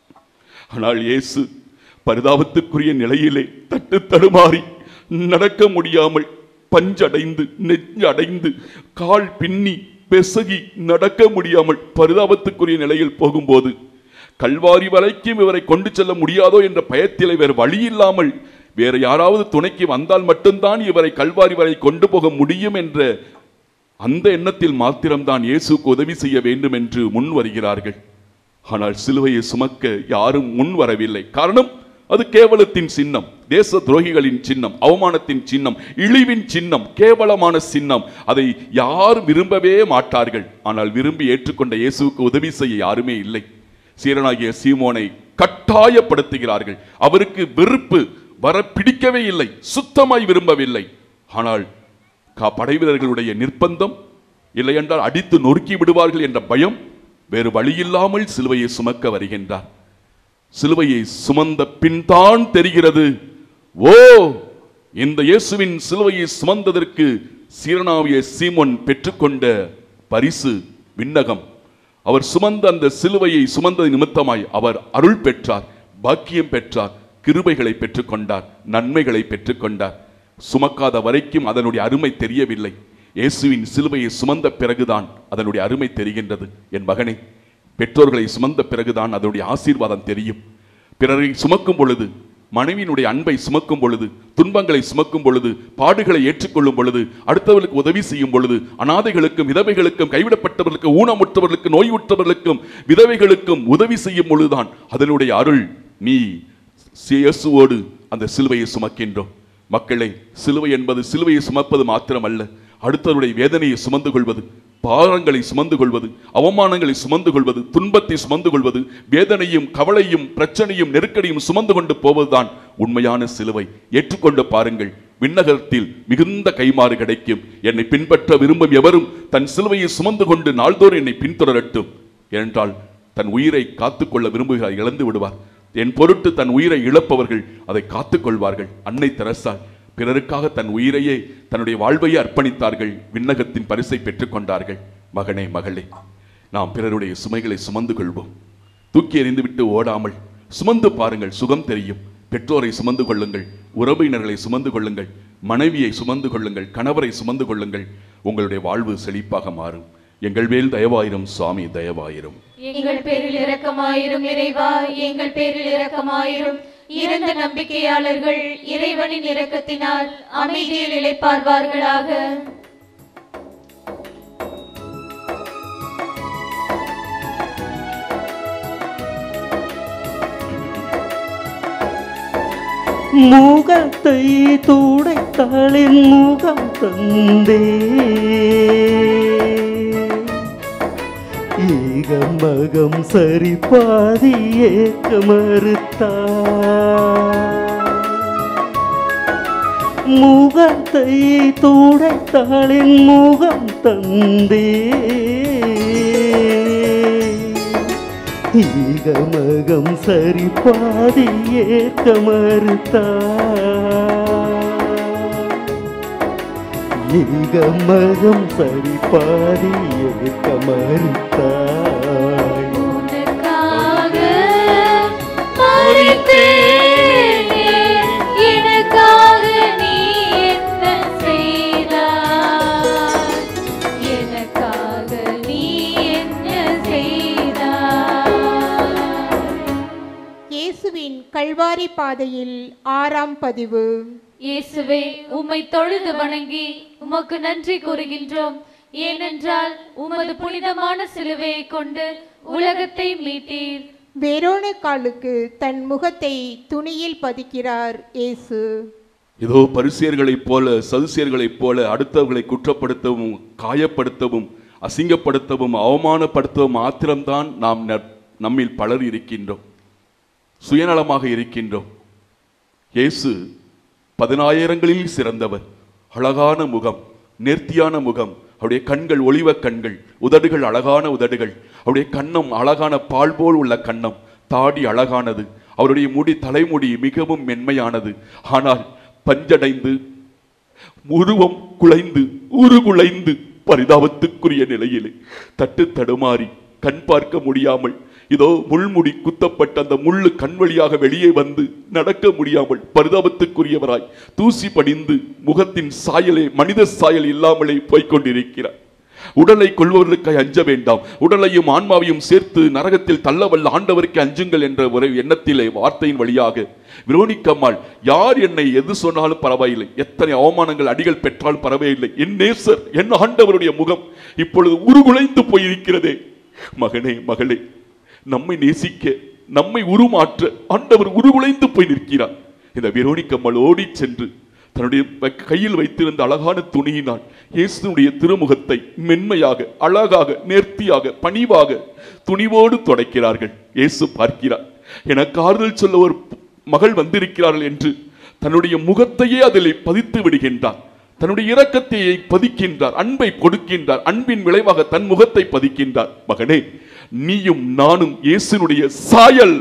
ஆனால் இயேசு பரிதாபத்துக்குரிய நிலையிலே தட்டு தடுமாறி நடக்க முடியாமல் பஞ்சடைந்து நெஞ்சடைந்து கால் பின்னி பெசகி நடக்க முடியாமல் பரிதாபத்துக்குரிய நிலையில் போகும்போது கல்வாரி வரைக்கும் இவரை கொண்டு செல்ல முடியாதோ என்ற பயத்திலே வேறு வழி இல்லாமல் வேறு யாராவது துணைக்கு வந்தால் மட்டும்தான் இவரை கல்வாரி வரை கொண்டு போக முடியும் என்ற அந்த எண்ணத்தில் மாத்திரம்தான் இயேசுக்கு உதவி செய்ய வேண்டும் என்று முன் வருகிறார்கள் ஆனால் சிலுவையை சுமக்க யாரும் முன் வரவில்லை காரணம் அது கேவலத்தின் சின்னம் தேச துரோகிகளின் சின்னம் அவமானத்தின் சின்னம் இழிவின் சின்னம் கேவலமான சின்னம் அதை யார் விரும்பவே மாட்டார்கள் ஆனால் விரும்பி ஏற்றுக்கொண்ட இயேசுவுக்கு உதவி செய்ய யாருமே இல்லை சீரனாகிய சீமோனை கட்டாயப்படுத்துகிறார்கள் அவருக்கு வெறுப்பு வர பிடிக்கவே இல்லை சுத்தமாய் விரும்பவில்லை ஆனால் கா படைவீரர்களுடைய நிர்பந்தம் இல்லையென்றால் அடித்து நொறுக்கி விடுவார்கள் என்ற பயம் வேறு வழியில்லாமல் சிலுவையை சுமக்க வருகின்றார் சிலுவையை சுமந்த பின்தான் தெரிகிறது ஓ இந்த இயேசுவின் சிலுவையை சுமந்ததற்கு சீரனாவிய சீமோன் பெற்றுக்கொண்ட பரிசு விண்ணகம் அவர் சுமந்த அந்த சிலுவையை சுமந்தது நிமித்தமாய் அவர் அருள் பெற்றார் பாக்கியம் பெற்றார் கிருபைகளை பெற்றுக்கொண்டார் நன்மைகளை பெற்றுக்கொண்டார் சுமக்காத வரைக்கும் அதனுடைய அருமை தெரியவில்லை இயேசுவின் சிலுவையை சுமந்த பிறகுதான் அதனுடைய அருமை தெரிகின்றது என் மகனே பெற்றோர்களை சுமந்த பிறகுதான் அதனுடைய ஆசீர்வாதம் தெரியும் பிறரை சுமக்கும் பொழுது மனைவியினுடைய அன்பை சுமக்கும் பொழுது துன்பங்களை சுமக்கும் பொழுது பாடுகளை ஏற்றுக்கொள்ளும் பொழுது அடுத்தவர்களுக்கு உதவி செய்யும் பொழுது அனாதைகளுக்கும் விதவைகளுக்கும் கைவிடப்பட்டவர்களுக்கும் ஊனமுற்றவர்களுக்கும் நோயுற்றவர்களுக்கும் விதவைகளுக்கும் உதவி செய்யும் பொழுதுதான் அதனுடைய அருள் நீ இயேசுவோடு அந்த சிலுவையை சுமக்கின்றோம் மக்களே சிலுவை என்பது சிலுவையை சுமப்பது மாத்திரமல்ல அடுத்தவருடைய வேதனையை சுமந்து கொள்வது பாரங்களை சுமந்து கொள்வது அவமானங்களை சுமந்து கொள்வது துன்பத்தை சுமந்து கொள்வது வேதனையும் கவலையும் பிரச்சனையும் நெருக்கடியும் சுமந்து கொண்டு போவதுதான் உண்மையான சிலுவை ஏற்றுக்கொண்டு பாருங்கள் விண்ணகத்தில் மிகுந்த கைமாறு கிடைக்கும் என்னை பின்பற்ற விரும்பும் எவரும் தன் சிலுவையை சுமந்து கொண்டு நாள்தோறும் என்னை பின்தொடரட்டும் ஏனென்றால் தன் உயிரை காத்துக்கொள்ள விரும்புகிறார் இழந்து விடுவார் என் பொருட்டு தன் உயிரை இழப்பவர்கள் அதை காத்துக்கொள்வார்கள் அன்னை தெரசாள் பிறருக்காக தன் உயிரையே தன்னுடைய வாழ்வையே அர்ப்பணித்தார்கள் விண்ணகத்தின் பரிசை பெற்றுக்கொண்டார்கள் மகனே மகளே நாம் பிறருடைய சுமைகளை சுமந்து கொள்வோம் தூக்கி எறிந்துவிட்டு ஓடாமல் சுமந்து பாருங்கள் சுகம் தெரியும் பெற்றோரை சுமந்து கொள்ளுங்கள் உறவினர்களை சுமந்து கொள்ளுங்கள் மனைவியை சுமந்து கொள்ளுங்கள் கணவரை சுமந்து கொள்ளுங்கள் உங்களுடைய வாழ்வு செழிப்பாக மாறும் எங்கள் மேல் தயவாயிரும் சுவாமி தயவாயிரும் எங்கள் பேரில் இரக்கமாயிரும் இறைவா எங்கள் பேரில் இரக்கமாயிரும் இறந்த நம்பிக்கையாளர்கள் இறைவனின் இரக்கத்தினால் அமைதியில் இளைப்பார்வார்களாக முகத்தை துடைத்தாளின் முகம் தந்தே ஈகம் மகம் சரி பாதி ஏக்க மறுத்தார் முகத்தை துடைத்தாளின் முகம் தந்தே ஈகமகம் சரி பாதி ஏற்க மறுத்தார் ஈகமகம் சரி பாதி ஏற்க மறுத்தாய் உனக்காக மரித்தேனே, எனக்காக நீ என்ன செய்தாய்? எனக்காக நீ என்ன செய்தாய்? இயேசுவின் கல்வாரி பாதையில் ஆறாம் பதிவு இயேசுவே உம்மை தொழுது வணங்கி உமக்கு நன்றி கூறுகின்றோம் ஏனென்றால் உமது புனிதமான சிலுவையை கொண்டு உலகத்தை மீட்டீர் வேரோனக்காலுக்கு தன் முகத்தை துணியில் பதிக்கிறார் இயேசு இதோ பரிசேயர்களைப் போல சதுசியர்களைப் போல அடுத்தவர்களை குற்றப்படுத்தவும் காயப்படுத்தவும் அசிங்கப்படுத்தவும் அவமானப்படுத்தவும் மாத்திரம்தான் நாம் ந- நம்மில் பலர் இருக்கின்றோம் சுயநலமாக இருக்கின்றோம் இயேசு பதினாயிரங்களில் சிறந்தவர் அழகான முகம் நேர்த்தியான முகம் அவருடைய கண்கள் ஒளிவ கண்கள் உதடுகள் அழகான உதடுகள் அவருடைய கன்னம் அழகான பால் போல் உள்ள கன்னம் தாடி அழகானது அவருடைய முடி தலைமுடி மிகவும் மென்மையானது ஆனால் பஞ்சடைந்து உருவம் குலைந்து உருகுலைந்து பரிதாபத்துக்குரிய நிலையிலே தட்டு தடுமாறி கண் பார்க்க முடியாமல் இதோ முள்முடி குத்தப்பட்ட அந்த முள்ளு கண் வழியாக வெளியே வந்து நடக்க முடியாமல் பரிதாபத்துக்குரியவராய் தூசி படிந்து முகத்தின் சாயலே மனித சாயல் இல்லாமலே போய்க் கொண்டிருக்கிறார் உடலை கொள்பவர்களுக்கு அஞ்ச வேண்டாம் உடலையும் ஆன்மாவையும் சேர்த்து நரகத்தில் தள்ளவல்ல ஆண்டவருக்கு அஞ்சுங்கள் என்ற ஒரு எண்ணத்திலே வார்த்தையின் வழியாக விரோனிக்கம்மாள் யார் என்னை எது சொன்னாலும் பரவாயில்லை எத்தனை அவமானங்கள் அடிகள் பெற்றால் பரவாயில்லை என் நேசர் என் ஆண்டவருடைய முகம் இப்பொழுது உருகுலைந்து போயிருக்கிறதே மகனே மகளே நம்மை நேசிக்க நம்மை உருமாற்ற ஆண்டவர் உருகுலைந்து போய் நிற்கிறார் இந்த விரோனிக்கம்மாள் ஓடிச் சென்று தன்னுடைய வ- கையில் வைத்திருந்த அழகான துணியினால் இயேசுனுடைய திருமுகத்தை மென்மையாக அழகாக நேர்த்தியாக பணிவாக துணிவோடு துடைக்கிறார்கள் இயேசு பார்க்கிறார் எனக்கு ஆறுதல் சொல்ல ஒரு மகள் வந்திருக்கிறார்கள் என்று தன்னுடைய முகத்தையே அதில் பதித்து விடுகின்றார் தன்னுடைய இரக்கத்தை பதிக்கின்றார் அன்பை கொடுக்கின்றார் அன்பின் விளைவாக தன் முகத்தை பதிக்கின்றார் மகனே நீயும் நானும் இயேசுனுடைய சாயல்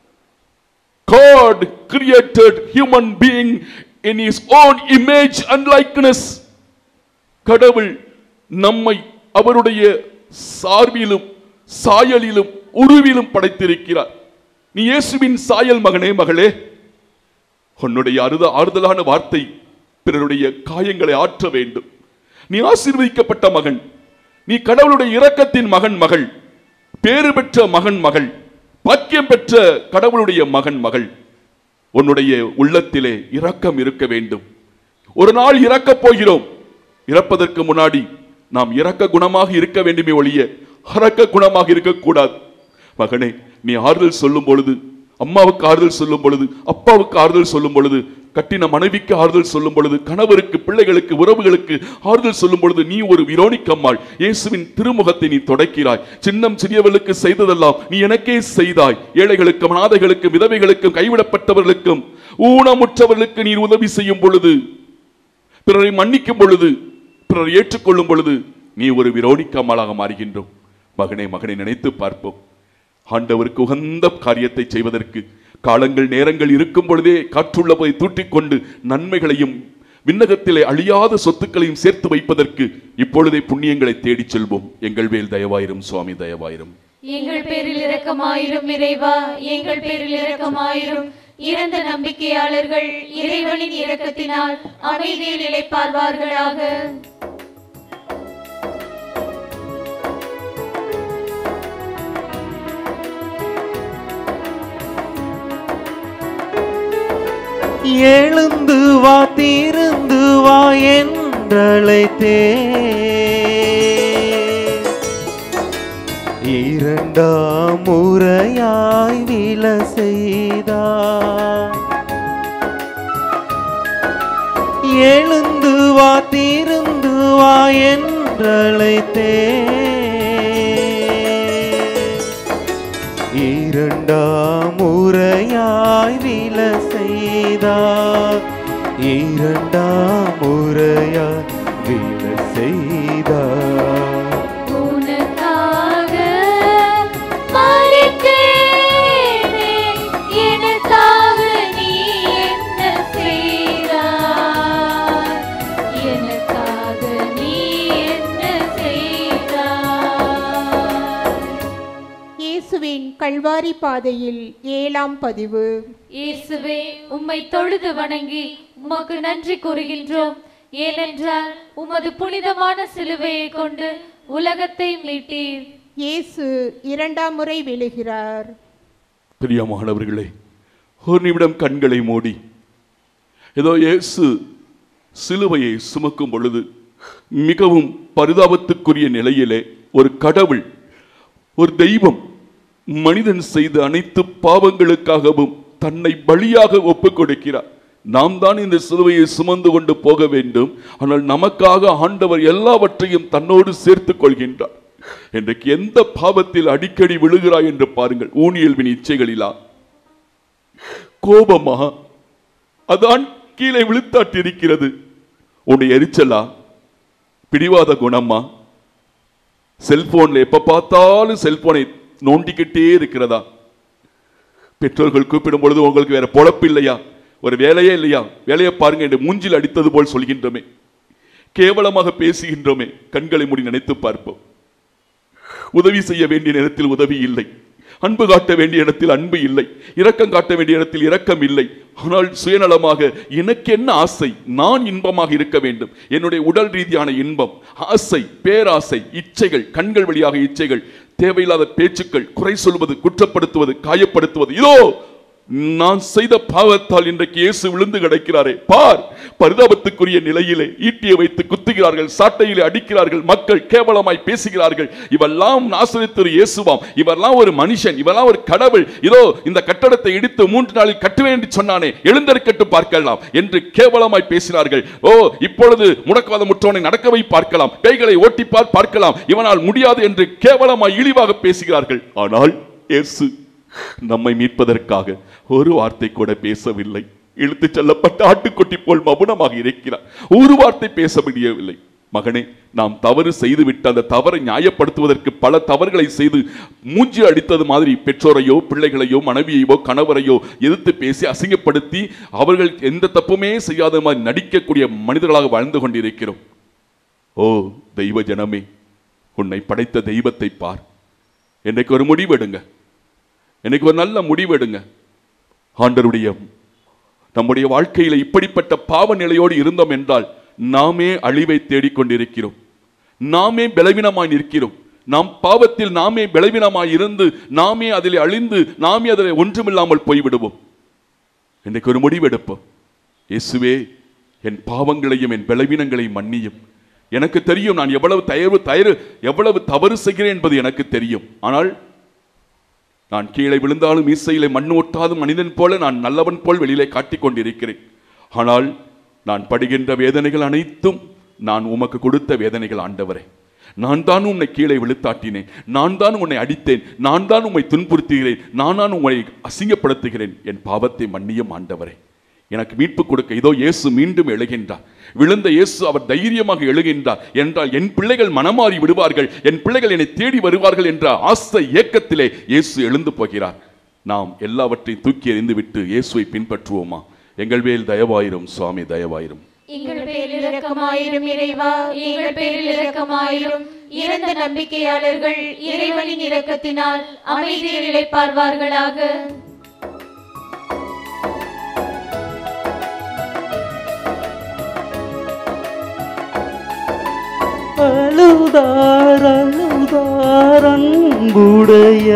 God created human being in his own image and likeness. கடவுள் நம்மை அவருடைய சார்பிலும் சாயலிலும் உருவிலும் படைத்திருக்கிறார் நீ இயேசுவின் சாயல் மகனே மகளே உன்னுடைய அறுத ஆறுதலான வார்த்தை பிறருடைய காயங்களை ஆற்ற வேண்டும் நீ ஆசீர்வதிக்கப்பட்ட மகன் நீ கடவுளுடைய இரக்கத்தின் மகன் மகள் பேறு பெற்ற மகன் மகள் பாக்கியம் பெற்ற கடவுளுடைய மகன் மகள் உன்னுடைய உள்ளத்திலே இரக்கம் இருக்க வேண்டும் ஒரு நாள் இறக்கப் போகிறோம் இறப்பதற்கு முன்னாடி நாம் இரக்க குணமாக இருக்க வேண்டுமே ஒழிய அரக்க குணமாக இருக்கக்கூடாது மகனே நீ ஆறுதல் சொல்லும் பொழுது அம்மாவுக்கு ஆறுதல் சொல்லும் பொழுது அப்பாவுக்கு ஆறுதல் சொல்லும் பொழுது கட்டின மனைவிக்கு ஆறுதல் சொல்லும் பொழுது கணவருக்கு பிள்ளைகளுக்கு உறவுகளுக்கு ஆறுதல் சொல்லும் பொழுது நீ ஒரு விரோணிக்கம்மாள் இயேசுவின் திருமுகத்தை நீ தொடக்கிறாய் சின்னம் சிறியவர்களுக்கு செய்ததெல்லாம் நீ எனக்கே செய்தாய் ஏழைகளுக்கும் அனாதைகளுக்கும் விதவைகளுக்கும் கைவிடப்பட்டவர்களுக்கும் ஊனமுற்றவர்களுக்கு நீ உதவி செய்யும் பொழுது பிறரை மன்னிக்கும் பொழுது பிறரை ஏற்றுக்கொள்ளும் பொழுது நீ ஒரு விரோணிக்காமலாக மாறுகின்றோம் மகனை மகனை நினைத்து பார்ப்போம் ஆண்டவருக்கு உகந்த காரியத்தை செய்வதற்கு காலங்கள் நேரங்கள் இருக்கும் பொழுதே காற்றுள்ள போய் தூற்றிக்கொண்டு நன்மைகளையும் விண்ணகத்திலே அழியாத சொத்துக்களையும் சேர்த்து வைப்பதற்கு இப்பொழுதே புண்ணியங்களை தேடிச் செல்வோம் எங்கள் வேல் தயவாயிரும் சுவாமி தயவாயிரும் எங்கள் பேரில் இரக்கமாயிரும் இறைவா எங்கள் பேரில் இரக்கமாயிரும் இறந்த நம்பிக்கையாளர்கள் இறைவனின் இரக்கத்தினால் அமைதியில் இளைப்பார்வார்களாக எழுந்து வா தீருந்து வா என்றழைத்தே இரண்டாம் முறையாய் வில செய்தார் எழுந்து வா தீருந்து வா என்றழைத்தே இரண்டாம் முறையாய் வில செய்தார் இரண்டாம் முறையாய் வில செய்தார் உனக்காக மறித்தேனே, எனக்காக நீ என்ன செய்தாய்? எனக்காக நீ என்ன செய்தாய்? இயேசுவின் கல்வாரி பாதையில் ஏழாம் பதிவு இயேசுவே உம்மை தொழுது வணங்கி உமக்கு நன்றி கூறுகின்றோம் ஏனென்றால் உமது புனிதமான சிலுவையை கொண்டு உலகத்தை மீட்டீர் இயேசு இரண்டாம் முறை விழுகிறார் பிரியமானவர்களே ஒரு நிமிடம் கண்களை மூடி ஏதோ இயேசு சிலுவையை சுமக்கும் பொழுது மிகவும் பரிதாபத்துக்குரிய நிலையிலே ஒரு கடவுள் ஒரு தெய்வம் மனிதன் செய்த அனைத்து பாவங்களுக்காகவும் தன்னை பலியாக ஒப்புக் கொடுக்கிறார் நாம் தான் இந்த சிலுவையை சுமந்து கொண்டு போக வேண்டும் ஆனால் நமக்காக ஆண்டவர் எல்லாவற்றையும் தன்னோடு சேர்த்துக் கொள்கின்றார் இன்றைக்கு எந்த பாவத்தில் அடிக்கடி விழுகிறாய் என்று பாருங்கள் ஊனியல்வின் இச்சைகளிலா கோபமா அதான் கீழே விழுத்தாட்டிருக்கிறது உன்னை எரிச்சலா பிடிவாத குணமா செல்போன்ல எப்ப பார்த்தாலும் செல்போனை நோண்டிக்கிட்டே இருக்கிறதா பெற்றோர்கள் கூப்பிடும் பொழுது உங்களுக்கு வேற பொழப்பு இல்லையா ஒரு வேலையே இல்லையா வேலையை பாருங்க என்று மூஞ்சில் அடித்தது போல் சொல்கின்றோமே கேவலமாக பேசுகின்றோமே கண்களை மூடி நினைத்து பார்ப்போம் உதவி செய்ய வேண்டிய நேரத்தில் உதவி இல்லை அன்பு காட்ட வேண்டிய இடத்தில் அன்பு இல்லை இரக்கம் காட்ட வேண்டிய இடத்தில் இரக்கம் இல்லை ஆனால் சுயநலமாக எனக்கு என்ன ஆசை நான் இன்பமாக இருக்க வேண்டும் என்னுடைய உடல் ரீதியான இன்பம் ஆசை பேராசை இச்சைகள் கண்கள் வழியாக இச்சைகள் தேவையில்லாத பேச்சுக்கள் குறை சொல்வது குற்றப்படுத்துவது காயப்படுத்துவது இதோ நான் செய்த பாவத்தால் இன்றைக்கு இயேசு விழுந்து கிடக்கிறாரே பார் பரிதாபத்துக்குரிய நிலையிலே ஈட்டியை வைத்து குத்துகிறார்கள் சாட்டையிலே அடிக்கிறார்கள் மக்கள் கேவலமாய் பேசுகிறார்கள் இவெல்லாம் நாசரித்திரு இயேசுவாம் இவரெல்லாம் ஒரு மனுஷன் இவரெல்லாம் ஒரு கடவுள் இதோ இந்த கட்டடத்தை இடித்து மூன்று நாளில் கட்டுவேன் என்று சொன்னானே எழுந்தருக்கட்டு பார்க்கலாம் என்று கேவலமாய் பேசினார்கள் ஓ இப்பொழுது முடக்காத முற்றோனை நடக்க வை பார்க்கலாம் பேய்களை ஓட்டிப்பார் பார்க்கலாம் இவனால் முடியாது என்று கேவலமாய் இழிவாக பேசுகிறார்கள் ஆனால் இயேசு நம்மை மீட்பதற்காக ஒரு வார்த்தை கூட பேசவில்லை இழுத்துச் செல்லப்பட்ட ஆட்டுக்குட்டி போல் மௌனமாக இருக்கிறார் ஒரு வார்த்தை பேச முடியவில்லை மகனே நாம் தவறு செய்துவிட்டு அந்த தவறை நியாயப்படுத்துவதற்கு பல தவறுகளை செய்து மூஞ்சி அடித்தது மாதிரி பெற்றோரையோ பிள்ளைகளையோ மனைவியையோ கணவரையோ எதிர்த்து பேசி அசிங்கப்படுத்தி அவர்கள் எந்த தப்புமே செய்யாத மாதிரி நடிக்கக்கூடிய மனிதர்களாக வாழ்ந்து கொண்டிருக்கிறோம் ஓ தெய்வ ஜனமே உன்னை படைத்த தெய்வத்தை பார் என்னைக்கு ஒரு முடிவெடுங்க எனக்கு ஒரு நல்ல முடிவெடுங்க ஆண்டருடைய நம்முடைய வாழ்க்கையில இப்படிப்பட்ட பாவ நிலையோடு இருந்தோம் என்றால் நாமே அழிவை தேடிக்கொண்டிருக்கிறோம் நாமே பலவீனமாய் நிற்கிறோம் நாம் பாவத்தில் நாமே பலவீனமாய் இருந்து நாமே அதில் அழிந்து நாமே அதில் ஒன்றுமில்லாமல் போய்விடுவோம் இன்றைக்கு ஒரு முடிவெடுப்போம் இயேசுவே என் பாவங்களையும் என் பலவீனங்களையும் மன்னியும் எனக்கு தெரியும் நான் எவ்வளவு தயவு தயறு எவ்வளவு தவறு செய்கிறேன் என்பது எனக்கு தெரியும் ஆனால் நான் கீழே விழுந்தாலும் மீசையிலே மண் ஒட்டாத மனிதன் போல நான் நல்லவன் போல் வெளியிலே காட்டிக் கொண்டிருக்கிறேன் ஆனால் நான் படுகின்ற வேதனைகள் அனைத்தும் நான் உமக்கு கொடுத்த வேதனைகள் ஆண்டவரே நான் தான் உன்னை கீழே விழுத்தாட்டினேன் நான் தான் உன்னை அடித்தேன் நான் தான் உம்மை துன்புறுத்துகிறேன் நான் தான் உம்மை அசிங்கப்படுத்துகிறேன் என் பாவத்தை மன்னியும் ஆண்டவரே எனக்கு மீட்பு கொடுக்க இதோ இயேசு மீண்டும் எழுகின்றார் விழுந்த இயேசு அவர் தைரியமாக எழுகின்றார் என்றால் என் பிள்ளைகள் மனமாறி விடுவார்கள் என் பிள்ளைகள் என்னை தேடி வருவார்கள் என்ற ஆசை ஏக்கத்திலே இயேசு எழுந்து போகிறார் நாம் எல்லாவற்றையும் தூக்கி எறிந்து விட்டு இயேசுவை பின்பற்றுவோமா எங்கள் மேல் தயவாயிரும் சுவாமி தயவாயிரும் எங்கள் பேரில் இரக்கமாயிரும் இறைவா எங்கள் பேரில் இரக்கமாயிரும் இறந்த நம்பிக்கையாளர்கள் இறைவனின் இரக்கத்தினால் அமைதியில் இளைப்பார்வார்களாக அழுதார் அழுதார் அன்புடைய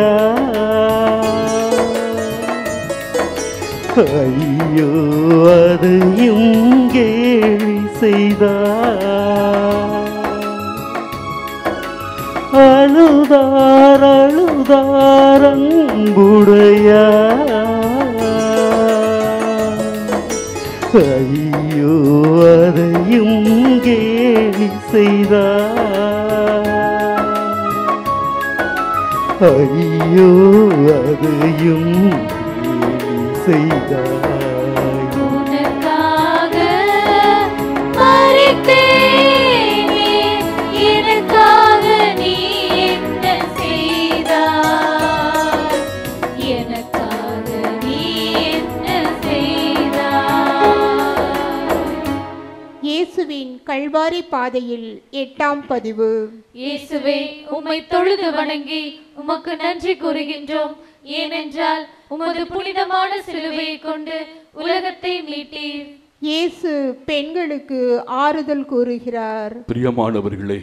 ஐயோ அதையும் கேலி செய்தார் அழுதார் அழுதார் அன்புடைய ஐயோ அதையும் கேலி செய்தார் ஐயோ அதையும் கேலி செய்தார் உனக்காக மரித்தேனே, எனக்காக நீ என்ன செய்தாய்? எனக்காக நீ என்ன செய்தாய்? இயேசுவின் கல்வாரி பாதையில் எட்டாம் பதிவு இயேசுவே உம்மை தொழுது வணங்கி உமக்கு நன்றி கூறுகின்றோம் ஏனென்றால் உமது புனிதமான சிலுவையை கொண்டு உலகத்தை மீட்டீர் இயேசு பெண்களுக்கு ஆறுதல் கூறுகிறார் பிரியமானவர்களே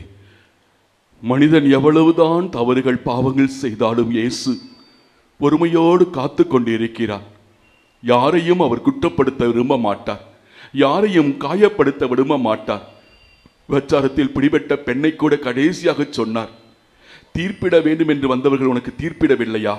மனிதன் எவ்வளவுதான் தவறுகள் பாவங்கள் செய்தாலும் இயேசு பொறுமையோடு காத்து கொண்டிருக்கிறார் யாரையும் அவர் குற்றப்படுத்த விரும்ப மாட்டார் யாரையும் காயப்படுத்த விரும்ப மாட்டார் விபச்சாரத்தில் பிடிபட்ட பெண்ணை கூட கடைசியாக சொன்னார் தீர்ப்பிட வேண்டும் என்று வந்தவர்கள் உனக்கு தீர்ப்பிடவில்லையா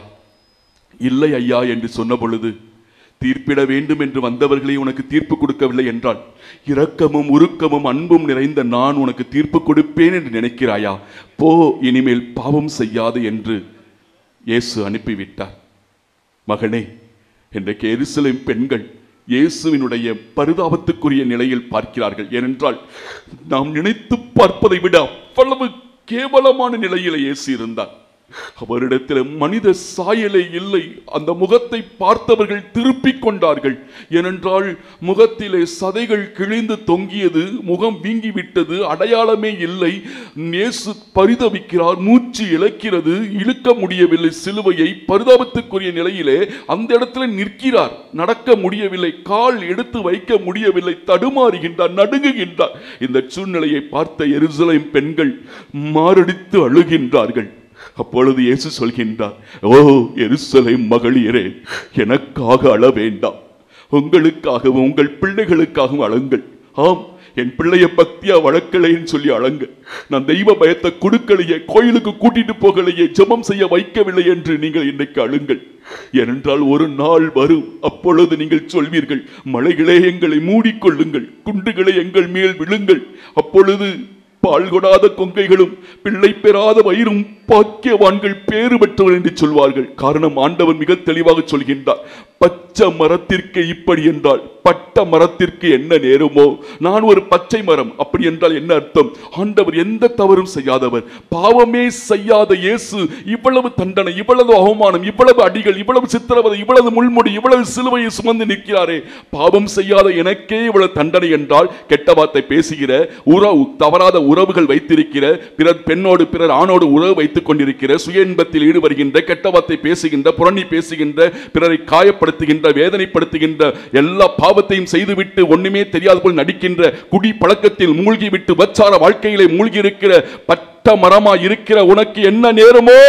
இல்லை ஐயா என்று சொன்ன பொழுது தீர்ப்பிட வேண்டும் என்று வந்தவர்களை உனக்கு தீர்ப்பு கொடுக்கவில்லை என்றால் இரக்கமும் உருக்கமும் அன்பும் நிறைந்த நான் உனக்கு தீர்ப்பு கொடுப்பேன் என்று நினைக்கிறாயா போ இனிமேல் பாவம் செய்யாது என்று இயேசு அனுப்பிவிட்டார் மகனே இன்றைக்கு எருசலேம் பெண்கள் இயேசுவினுடைய பரிதாபத்துக்குரிய நிலையில் பார்க்கிறார்கள் ஏனென்றால் நாம் நினைத்து பார்ப்பதை விட அவ்வளவு கேவலமான நிலையில் இயேசு இருந்தார் அவரிடத்தில் மனித சாயலே இல்லை அந்த முகத்தை பார்த்தவர்கள் திருப்பிக் கொண்டார்கள் ஏனென்றால் முகத்திலே சதைகள் கிழிந்து தொங்கியது முகம் வீங்கிவிட்டது அடையாளமே இல்லை இயேசு பரிதவிக்கிறார் மூச்சு இழக்கிறது இழுக்க முடியவில்லை சிலுவையை பரிதாபத்துக்குரிய நிலையிலே அந்த இடத்துல நிற்கிறார் நடக்க முடியவில்லை கால் எடுத்து வைக்க முடியவில்லை தடுமாறுகின்றார் நடுங்குகின்றார் இந்த சூழ்நிலையை பார்த்த எருசலேம் பெண்கள் மாரடித்து அழுகின்றார்கள் அப்பொழுது இயேசு சொல்கின்றார் ஓ எருசலேம் மகளிரே எனக்காக அழ வேண்டாம் உங்களுக்காகவும் உங்கள் பிள்ளைகளுக்காகவும் அழுங்கள் ஆம் என் பிள்ளைய பக்தியா வளர்க்கலைன்னு சொல்லி அழங்க நான் தெய்வ பயத்தை கொடுக்கலையே கோயிலுக்கு கூட்டிட்டு போகலையே ஜெபம் செய்ய வைக்கவில்லை என்று நீங்கள் இன்னைக்கு அழுங்கள் ஏனென்றால் ஒரு நாள் வரும் அப்பொழுது நீங்கள் சொல்வீர்கள் மலைகளே எங்களை மூடிக்கொள்ளுங்கள் குண்டுகளை எங்கள் மேல் விழுங்கள் அப்பொழுது பால் கொடாத கொங்கைகளும் பிள்ளை பெறாத வயிறும் பாக்கியவான்கள் பேறு பெற்றவர் என்று சொல்வார்கள் காரணம் ஆண்டவர் மிக தெளிவாக சொல்கின்றார் பச்சை மரத்திற்கு இப்படி என்றால் பட்ட மரத்திற்கு என்ன நேருமோ நான் ஒரு பச்சை மரம் அப்படி என்றால் என்ன அர்த்தம் ஆண்டவர் எந்த தவறும் செய்யாதவர் பாவமே செய்யாத இயேசு இவ்வளவு தண்டனை இவ்வளவு அவமானம் இவ்வளவு அடிகள் இவ்வளவு சித்திரவதை இவ்வளவு முள்முடி இவ்வளவு சிலுவையை சுமந்து நிற்கிறாரே பாவம் செய்யாத எனக்கே இவ்வளவு தண்டனை என்றால் கெட்ட வார்த்தை பேசுகிற உறவு தவறாத உறவுகள் வைத்திருக்கிற பிறர் பெண்ணோடு பிறர் ஆணோடு உறவு வைத்துக் கொண்டிருக்கிற சுய இன்பத்தில் ஈடுபடுகின்ற கெட்டவத்தை பேசுகின்ற புரணி பேசுகின்ற பிறரை காயப்படுத்துகின்ற வேதனைப்படுத்துகின்ற எல்லா பாவத்தையும் செய்துவிட்டு ஒண்ணுமே தெரியாது போல் நடிக்கின்ற குடி பழக்கத்தில் மூழ்கிவிட்டு வச்சார வாழ்க்கையிலே மூழ்கி இருக்கிற பட்ட மரமா இருக்கிற உனக்கு என்ன நேருமோ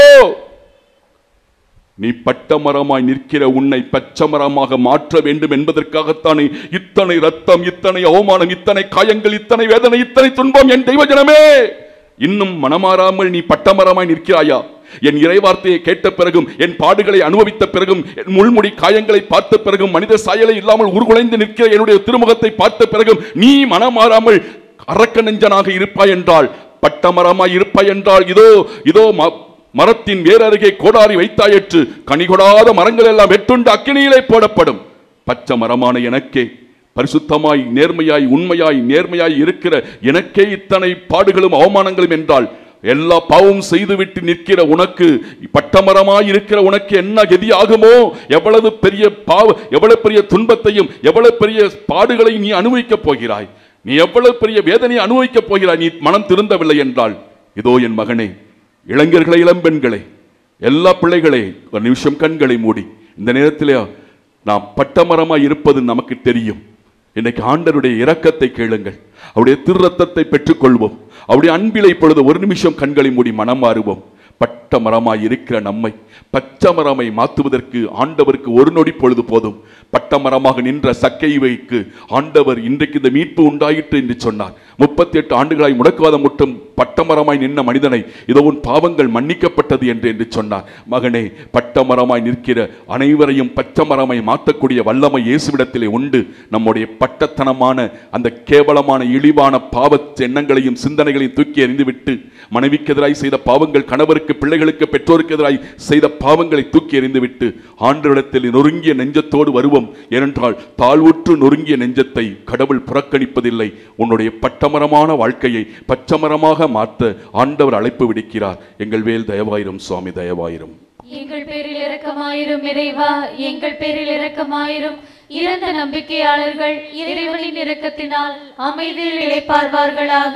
நீ பட்ட மரமாய் நிற்கிற உன்னை பச்சை மரமாக மாற்ற வேண்டும் என்பதற்காகத்தானே இத்தனை ரத்தம் இத்தனை அவமானம் இத்தனை காயங்கள் இத்தனை வேதனை இத்தனை துன்பம் என் தெய்வ ஜனமே இன்னும் மனமாறாமல் நீ பட்டமரமாய் நிற்கிறாயா என் இறைவார்த்தையை கேட்ட பிறகும் என் பாடுகளை அனுபவித்த பிறகும் என் முள்முடி காயங்களை பார்த்த பிறகும் மனித சாயலை இல்லாமல் உருகுலைந்து நிற்கிற என்னுடைய திருமுகத்தை பார்த்த பிறகும் நீ மனமாறாமல் அரக்க நெஞ்சனாக இருப்பாய் என்றால் பட்டமரமாய் இருப்பாய் என்றால் இதோ இதோ ம- மரத்தின் வேரருகே கோடாரி வைத்தாயிற்று கனிகொடாத மரங்கள் எல்லாம் வெட்டுண்டு அக்கினியிலே போடப்படும் பச்சை மரமான எனக்கே பரிசுத்தமாய் நேர்மையாய் உண்மையாய் நேர்மையாய் இருக்கிற எனக்கே இத்தனை பாடுகளும் அவமானங்களும் என்றால் எல்லா பாவமும் செய்துவிட்டு நிற்கிற உனக்கு பட்டமரமாய் இருக்கிற உனக்கு என்ன கதி ஆகுமோ எவ்வளவு பெரிய பாவ எவ்வளவு பெரிய துன்பத்தையும் எவ்வளவு பெரிய பாடுகளை நீ அனுபவிக்கப் போகிறாய் நீ எவ்வளவு பெரிய வேதனையை அனுபவிக்கப் போகிறாய் நீ மனம் திருந்தவில்லை என்றால் இதோ என் மகனே இளைஞர்களை இளம்பெண்களை எல்லா பிள்ளைகளே ஒரு நிமிஷம் கண்களை மூடி இந்த நேரத்திலே நாம் பட்டமரமாய் இருப்பது நமக்கு தெரியும் இன்னைக்கு ஆண்டருடைய இரக்கத்தை கேளுங்கள் அவருடைய திருரத்தத்தை பெற்றுக்கொள்வோம் அவருடைய அன்பிலை இப்பொழுது ஒரு நிமிஷம் கண்களை மூடி மனம் மாறுவோம் பட்ட மரமாய் இருக்கிற நம்மை பச்சை மரமை மாற்றுவதற்கு ஆண்டவருக்கு ஒரு நொடி பொழுது போதும் பட்ட மரமாக நின்ற சக்கைவைக்கு ஆண்டவர் இன்றைக்கு இந்த மீட்பு உண்டாயிற்று என்று சொன்னார் முப்பத்தி எட்டு ஆண்டுகளாய் முடக்குவாதம் முட்டும் பட்டமரமாய் நின்ற மனிதனை இதோ உன் பாவங்கள் மன்னிக்கப்பட்டது என்று என்று சொன்னார் மகனே பட்டமரமாய் நிற்கிற அனைவரையும் பச்சை மரமாய் மாற்றக்கூடிய வல்லமை இயேசுவிடத்திலே உண்டு நம்முடைய பட்டத்தனமான அந்த கேவலமான இழிவான பாவ எண்ணங்களையும் சிந்தனைகளையும் தூக்கி எறிந்துவிட்டு மனைவிக்கு எதிராய் செய்த பாவங்கள் கணவருக்கு பிள்ளைகளுக்கு பெற்றோருக்கு எதிராய் செய்த பாவங்களை தூக்கி எறிந்துவிட்டு ஆண்டவரிடத்தில் நொறுங்கிய நெஞ்சத்தோடு வருவோம் ஏனென்றால் தாழ்வுற்று நொறுங்கிய நெஞ்சத்தை கடவுள் புறக்கணிப்பதில்லை உன்னுடைய பட்டமரமான வாழ்க்கையை பச்சமரமாக மாற்ற ஆண்டவர் அழைப்பு விடுக்கிறார் எங்கள் வேல் தயவாயிரும் சுவாமி தயவாயிரும் எங்கள் பேரில் இரக்கமாயிரும் இறைவா எங்கள் பேரில் இரக்கமாயிரும் இறந்த நம்பிக்கையாளர்கள் இறைவனின் இரக்கத்தினால் அமைதியில் இளைப்பார்வார்களாக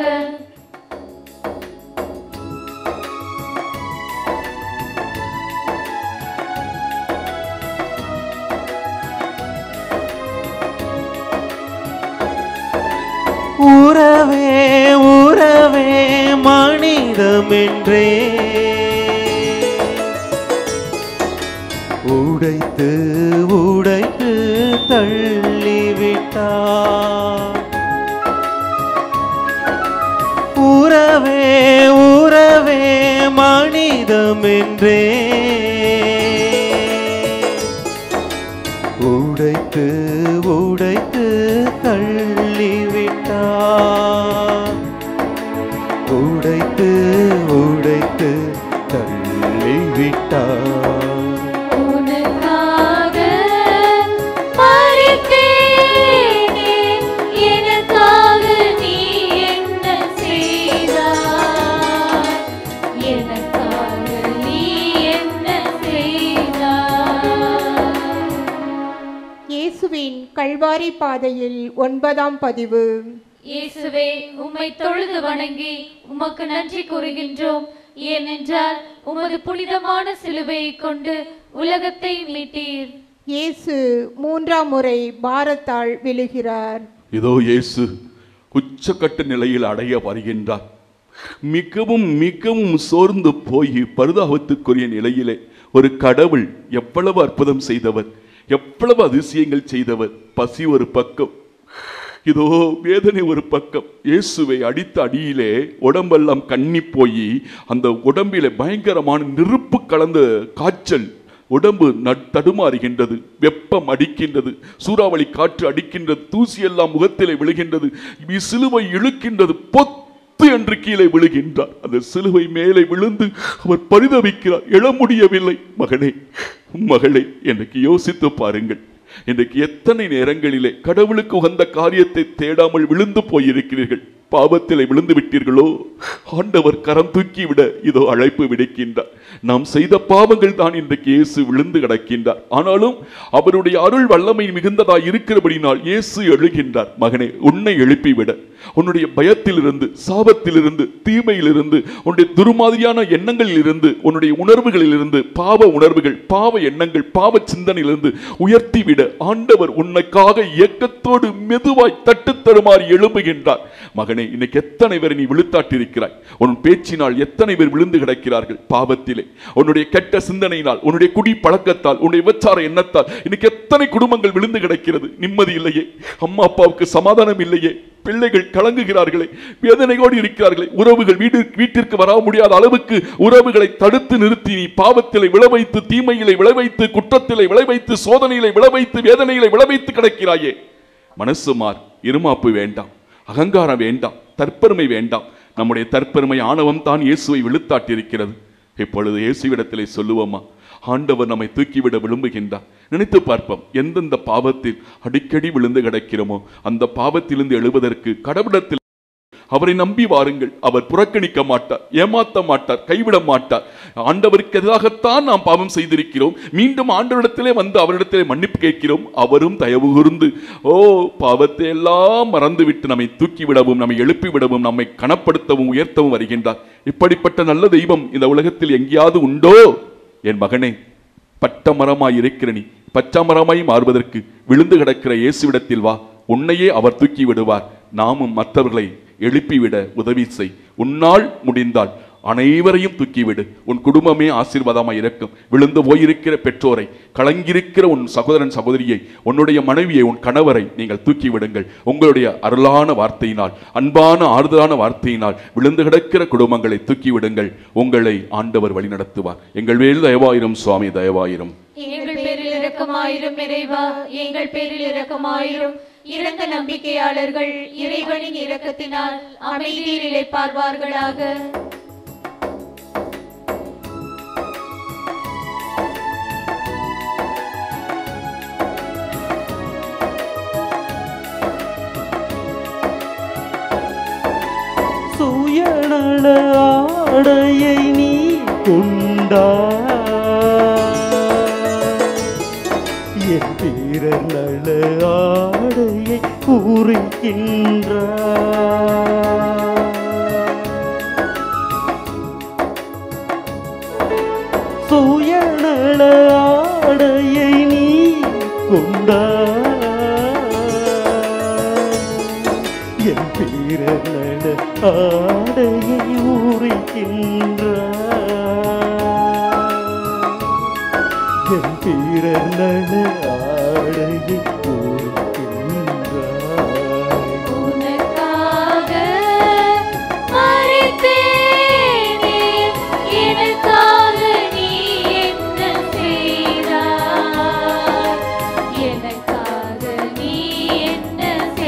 உறவே உறவே மனிதமென்றே உடைத்து உடைத்து தள்ளிவிட்டார் உறவே உறவே மனிதமென்றே உடைத்து உடைத்து தள்ளிவிட்டார் உடைத்து உடைத்து தள்ளிவிட்டார் உனக்காக மறித்தேனே, எனக்காக நீ என்ன செய்தாய்? எனக்காக நீ என்ன செய்தாய்? இயேசுவின் கல்வாரி பாதையில் ஒன்பதாம் பதிவு இயேசுவே உம்மை தொழுது வணங்கி உமக்கு நன்றி கூறுகின்றோம் ஏனென்றால் உமது புனிதமான சிலுவையை கொண்டு உலகத்தை மீட்டீர் இயேசு மூன்றாம் முறை பாரத்தால் விழுகிறார் இதோ இயேசு உச்சக்கட்ட நிலையில் அடைய வருகின்றார் மிகவும் மிகவும் சோர்ந்து போய் பரிதாபத்துக்குரிய நிலையிலே ஒரு கடவுள் எவ்வளவு அற்புதம் செய்தவர் எவ்வளவு அதிசயங்கள் செய்தவர் பசி ஒரு பக்கம் இதோ வேதனை ஒரு பக்கம் இயேசுவை அடித்த அடியிலே உடம்பெல்லாம் கண்ணி போய் அந்த உடம்பிலே பயங்கரமான நெருப்பு கலந்த காய்ச்சல் உடம்பு நட் தடுமாறுகின்றது வெப்பம் அடிக்கின்றது சூறாவளி காற்று அடிக்கின்றது தூசி எல்லாம் முகத்திலே விழுகின்றது இ- சிலுவை இழுக்கின்றது பொத்து என்று கீழே விழுகின்றார் அந்த சிலுவை மேலே விழுந்து அவர் பரிதவிக்கிறார் எழ முடியவில்லை மகனே மகளே எனக்கு யோசித்து பாருங்கள் இன்றைக்கு எத்தனை நேரங்களிலே கடவுளுக்கு உகந்த காரியத்தை தேடாமல் விழுந்து போயிருக்கிறீர்கள் பாவத்திலே விழுந்து விட்டீர்களோ ஆண்டவர் கரம் தூக்கிவிட இதோ அழைப்பு விடுக்கின்றார் நாம் செய்த பாவங்கள் தான் இன்றைக்கு இயேசு விழுந்து கிடக்கின்றார் ஆனாலும் அவருடைய அருள் வல்லமை மிகுந்ததாய் இருக்கிறபடினால் இயேசு எழுகின்றார் மகனே உன்னை எழுப்பிவிட உன்னுடைய பயத்திலிருந்து சாபத்திலிருந்து தீமையிலிருந்து உன்னுடைய துருமாதிரியான எண்ணங்களில் இருந்து உன்னுடைய உணர்வுகளில் இருந்து பாவ உணர்வுகள் பாவ எண்ணங்கள் பாவ சிந்தனையிலிருந்து உயர்த்திவிட ஆண்டவர் உன்னைக்காக இயக்கத்தோடு மெதுவாய் தட்டு தருமாறி எழும்புகின்றார் மகனே இன்னைக்கு எத்தனை பேர் நீ விழுத்தாட்டிருக்கிறாய் உன் பேச்சினால் எத்தனை பேர் விழுந்து கிடக்கிறார்கள் பாவத்திலே உன்னுடைய கெட்ட சிந்தனையினால் உன்னுடைய குடி பழக்கத்தால் உன்னுடைய விபச்சார எண்ணத்தால் இன்னைக்கு எத்தனை குடும்பங்கள் விழுந்து கிடக்கிறது நிம்மதி இல்லையே அம்மா அப்பாவுக்கு சமாதானம் இல்லையே பிள்ளைகள் கலங்குகிறார்களே வேதனையோடு இருக்கிறார்களே உறவுகள் வீடு வீட்டிற்கு வர முடியாத அளவுக்கு உறவுகளை தடுத்து நிறுத்தி நீ பாவத்திலே விளைவைத்து தீமையிலே விளைவைத்து குற்றத்திலே விளைவைத்து சோதனையிலே விளைவைத்து வேதனையிலே விளைவைத்து கிடக்கிறாயே மனசு மார் இருமாப்பு வேண்டாம் அகங்காரம் வேண்டாம் தற்பெருமை வேண்டாம் நம்முடைய தற்பெருமை ஆணவம் தான் இயேசுவை விழுத்தாட்டியிருக்கிறது இப்பொழுது இயேசுவிடத்திலே சொல்லுவோமா ஆண்டவர் நம்மை தூக்கிவிட விரும்புகின்றார் நினைத்து பார்ப்போம் எந்தெந்த பாவத்தில் அடிக்கடி விழுந்து கிடக்கிறோமோ அந்த பாவத்திலிருந்து எழுவதற்கு கடவுளத்தில் அவரை நம்பி வாருங்கள் அவர் புறக்கணிக்க மாட்டார் ஏமாத்த மாட்டார் கைவிட மாட்டார் ஆண்டவருக்கு எதிராகத்தான் நாம் பாவம் செய்திருக்கிறோம் மீண்டும் ஆண்டவரிடத்திலே வந்து அவரிடத்திலே மன்னிப்பு கேட்கிறோம் அவரும் தயவு கூர்ந்து ஓ பாவத்தை எல்லாம் மறந்துவிட்டு நம்மை தூக்கிவிடவும் நம்மை எழுப்பிவிடவும் நம்மை கனப்படுத்தவும் உயர்த்தவும் வருகின்றார் இப்படிப்பட்ட நல்ல தெய்வம் இந்த உலகத்தில் எங்கேயாவது உண்டோ என் மகனே பட்ட மரமாய் இருக்கிற நீ பச்சை மரமாய் மாறுவதற்கு விழுந்து கிடக்கிற இயேசுவிடத்தில் வா உன்னையே அவர் தூக்கி விடுவார் நாமும் மற்றவர்களை எழுப்பிவிட உதவி செய் உன்னால் முடிந்தால் அனைவரையும் தூக்கிவிடு உன் குடும்பமே ஆசீர்வாதமாய் இருக்கும் விழுந்து போயிருக்கிற பெற்றோரை கலங்கியிருக்கிற உன் சகோதரன் சகோதரியை உன்னுடைய மனைவியை உன் கணவரை நீங்கள் தூக்கி விடுங்கள் உங்களுடைய அருளான வார்த்தையினால் அன்பான ஆறுதலான வார்த்தையினால் விழுந்து கிடக்கிற குடும்பங்களை தூக்கி விடுங்கள் உங்களை ஆண்டவர் வழிநடத்துவார் எங்கள் மேல் தயவாயிரும் சுவாமி தயவாயிரும் எங்கள் பேரில் இரக்கமாயிரும் இறைவா எங்கள் பேரில் இரக்கமாயிரும் இறந்த நம்பிக்கையாளர்கள் இறைவனின் இரக்கத்தினால் அமைதியில் இளைப்பார்வார்களாக சுயநல ஆடையை நீ கொண்டா என் பிறர் நல ஆடையை உரிக்கின்ற சுயநல ஆடையை நீ கொண்டா என் பிறநல ஆடையை உரிக்கின்ற என் பிறநல ஆடையை உரிக்கின்றாய் உனக்காக மரித்தேனே, எனக்காக நீ என்ன செய்தாய்? எனக்காக நீ என்ன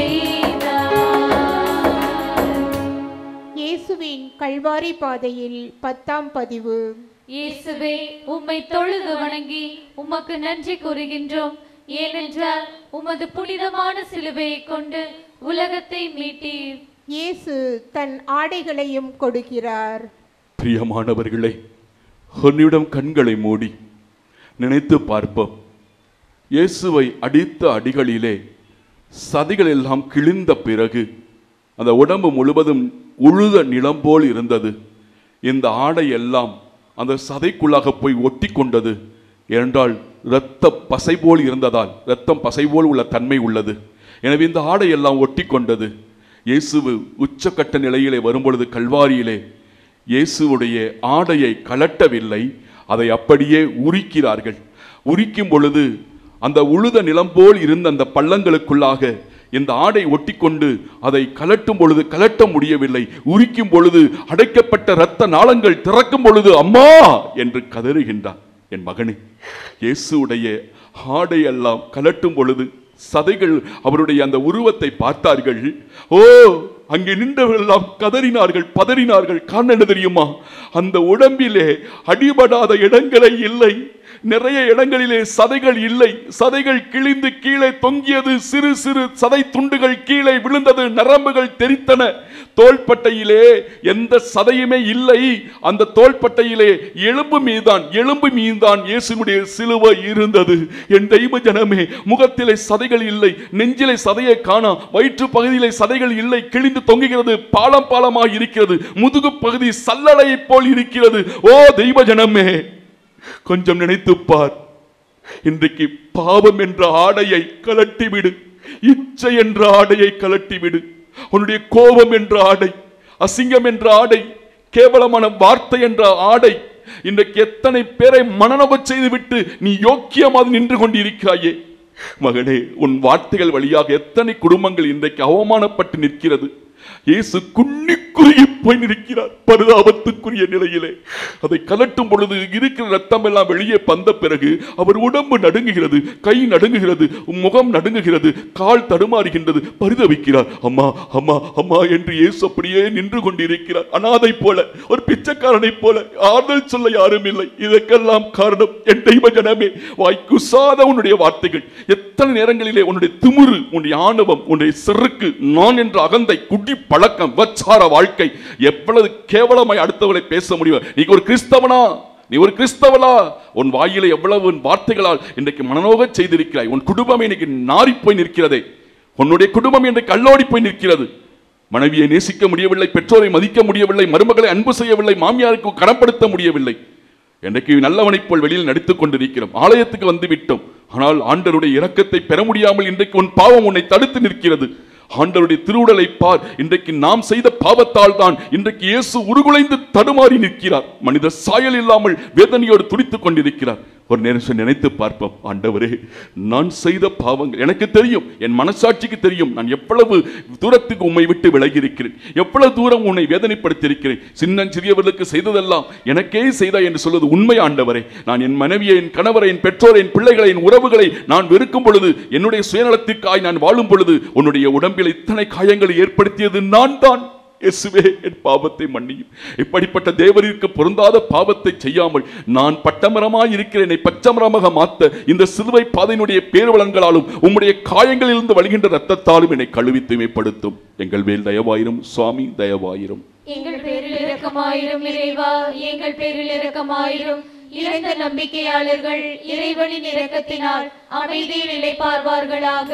செய்தாய்? இயேசுவின் கல்வாரி பாதையில் பத்தாம் பதிவு இயேசுவே உம்மை தொழுது வணங்கி உமக்கு நன்றி கூறுகின்றோம் ஏனென்றால் உமது புனிதமான சிலுவையை கொண்டு உலகத்தை மீட்டீர் இயேசு தன் ஆடைகளையும் கொடுக்கிறார் பிரியமானவர்களே உன்னிடம் கண்களை மூடி நினைத்து பார்ப்போம் இயேசுவை அடித்த அடிகளிலே சதிகள் எல்லாம் கிழிந்த பிறகு அந்த உடம்பு முழுவதும் உழுத நிலம் போல் இருந்தது இந்த ஆடை எல்லாம் அந்த சதைக்குள்ளாக போய் ஒட்டி கொண்டது ஏனென்றால் இரத்த பசை போல் இருந்ததால் இரத்தம் பசை போல் உள்ள தன்மை உள்ளது எனவே இந்த ஆடை எல்லாம் ஒட்டி கொண்டது இயேசுவு உச்சக்கட்ட நிலையிலே வரும்பொழுது கல்வாரியிலே இயேசுவுடைய ஆடையை கலட்டவில்லை அதை அப்படியே உரிக்கிறார்கள் உரிக்கும் பொழுது அந்த உழுத நிலம் போல் இருந்த அந்த பள்ளங்களுக்குள்ளாக இந்த ஆடை ஒட்டிக்கொண்டு அதை கலட்டும் பொழுது கலட்ட முடியவில்லை உரிக்கும் பொழுது அடைக்கப்பட்ட இரத்த நாளங்கள் திறக்கும் பொழுது அம்மா என்று கதறுகின்றார் என் மகனே இயேசுவுடைய ஆடை எல்லாம் கலட்டும் பொழுது சதைகள் அவருடைய அந்த உருவத்தை பார்த்தார்கள் ஓ அங்கே நின்றவர்களெல்லாம் கதறினார்கள் பதறினார்கள் காரணம் என்ன தெரியுமா அந்த உடம்பிலே அடிபடாத இடங்களே இல்லை நிறைய இடங்களிலே சதைகள் இல்லை சதைகள் கிழிந்து கீழே தொங்கியது சிறு சிறு சதை துண்டுகள் கீழே விழுந்தது நரம்புகள் தெரித்தன தோள்பட்டையிலே எந்த சதையுமே இல்லை அந்த தோள்பட்டையிலே எலும்பு மீதான் எலும்பு மீதான் இயேசுனுடைய சிலுவை இருந்தது என் தெய்வ ஜனமே முகத்திலே சதைகள் இல்லை நெஞ்சிலே சதையை காணா வயிற்று பகுதியிலே சதைகள் இல்லை கிழிந்து தொங்குகிறது பாலம் பாலமாக இருக்கிறது முதுகு பகுதி சல்லடையைப் போல் இருக்கிறது ஓ தெய்வ ஜனமே கொஞ்சம் நினைத்துப் பார் இன்றைக்கு பாவம் என்ற ஆடையை கலட்டிவிடு இச்சை என்ற ஆடையை கலட்டிவிடு உன்னுடைய கோபம் என்ற ஆடை அசிங்கம் என்ற ஆடை கேவலமான வார்த்தை என்ற ஆடை இன்றைக்கு எத்தனை பேரை மனநோகச் செய்துவிட்டு நீ யோக்கியமாக நின்று கொண்டிருக்கிறாயே மகனே உன் வார்த்தைகள் வழியாக எத்தனை குடும்பங்கள் இன்றைக்கு அவமானப்பட்டு நிற்கிறது இயேசு குன்னி குறுகி போய் நிற்கிறார் பரிதாபத்துக்குரிய நிலையிலே அதை கலட்டும் பொழுது இருக்கிற ரத்தம் எல்லாம் வெளியே வந்த பிறகு அவர் உடம்பு நடுங்குகிறது கை நடுங்குகிறது முகம் நடுங்குகிறது கால் தடுமாறுகின்றது பரிதவிக்கிறார் அம்மா அம்மா அம்மா என்று இயேசு அப்படியே நின்று கொண்டிருக்கிறார் அனாதை போல ஒரு பிச்சைக்காரனை போல ஆறுதல் சொல்ல யாரும் இல்லை இதற்கெல்லாம் காரணம் என் தெய்வ ஜனமே வாய்க்குசாத உன்னுடைய வார்த்தைகள் எத்தனை நேரங்களிலே உன்னுடைய திமிரு உன்னுடைய ஆணவம் உன்னுடைய செருக்கு நான் என்ற அகந்தை குடி பழக்கம் வச்சார வாழ்க்கை எவ்வளவு கேவலமாய் அடுத்தவளை பேச முடியும் நீ ஒரு கிறிஸ்தவனா நீ ஒரு கிறிஸ்தவளா உன் வாயில எவ்வளவு உன் வார்த்தைகளால் இன்றைக்கு மனநோக செய்திருக்கிறாய் உன் குடும்பம் இன்னைக்கு நாறி போய் நிற்கிறதே உன்னுடைய குடும்பம் இன்றைக்கு கல்லோடி போய் நிற்கிறது மனைவியை நேசிக்க முடியவில்லை பெற்றோரை மதிக்க முடியவில்லை மருமகளை அன்பு செய்யவில்லை மாமியாருக்கு கனப்படுத்த முடியவில்லை இன்றைக்கு நல்லவனைப் போல் வெளியில் நடித்துக் கொண்டிருக்கிறோம் ஆலயத்துக்கு வந்து விட்டோம் ஆனால் ஆண்டருடைய இரக்கத்தை பெற முடியாமல் இன்றைக்கு உன் பாவம் உன்னை தடுத்து நிற்கிறது ஆண்டவருடைய திருவுடலை பார் இன்றைக்கு நாம் செய்த பாவத்தால் தான் இன்றைக்கு இயேசு உருகுலைந்து தடுமாறி நிற்கிறார் மனித சாயல் இல்லாமல் வேதனையோடு துடித்துக் கொண்டிருக்கிறார் ஒரு நேரம் நினைத்து பார்ப்போம் ஆண்டவரே நான் செய்த பாவங்கள் எனக்கு தெரியும் என் மனசாட்சிக்கு தெரியும் நான் எவ்வளவு தூரத்துக்கு உம்மை விட்டு விலகி இருக்கிறேன் எவ்வளவு தூரம் உன்னை வேதனைப்படுத்தியிருக்கிறேன் சின்ன சிறியவர்களுக்கு செய்ததெல்லாம் எனக்கே செய்தா என்று சொல்வது உண்மை ஆண்டவரே நான் என் மனைவியை என் கணவரை என் பெற்றோரை என் பிள்ளைகளை என் உறவுகளை நான் வெறுக்கும் பொழுது என்னுடைய சுயநலத்திற்காய் நான் வாழும் பொழுது உன்னுடைய உடம்பில் இத்தனை காயங்களை ஏற்படுத்தியது நான் தான் இயேசுவே என் பாவத்தை மன்னியும் இப்படிப்பட்ட தேவரிற்கு பொருந்தாத பாவத்தை செய்யாமல் நான் பட்டமரமாய் இருக்கிற என்னை பச்சமரமாக மாத்த இந்த சிலுவை பாதையினுடைய பேர்வலன்களாலும் உம்முடைய காயங்களிலிருந்து வழிகின்ற ரத்தத்தாலும் என்னை கழுவி தூய்மைப்படுத்தும் எங்கள் மேல் தயவாயிரும் சுவாமி தயவாயிரும் எங்கள் பேரில் இரக்கமாயிரும் இறைவா எங்கள் பேரில் இரக்கமாயிரும் இறந்த நம்பிக்கையாளர்கள் இறைவனின் இரக்கத்தினால் அமைதியில் இளைப்பார்வார்களாக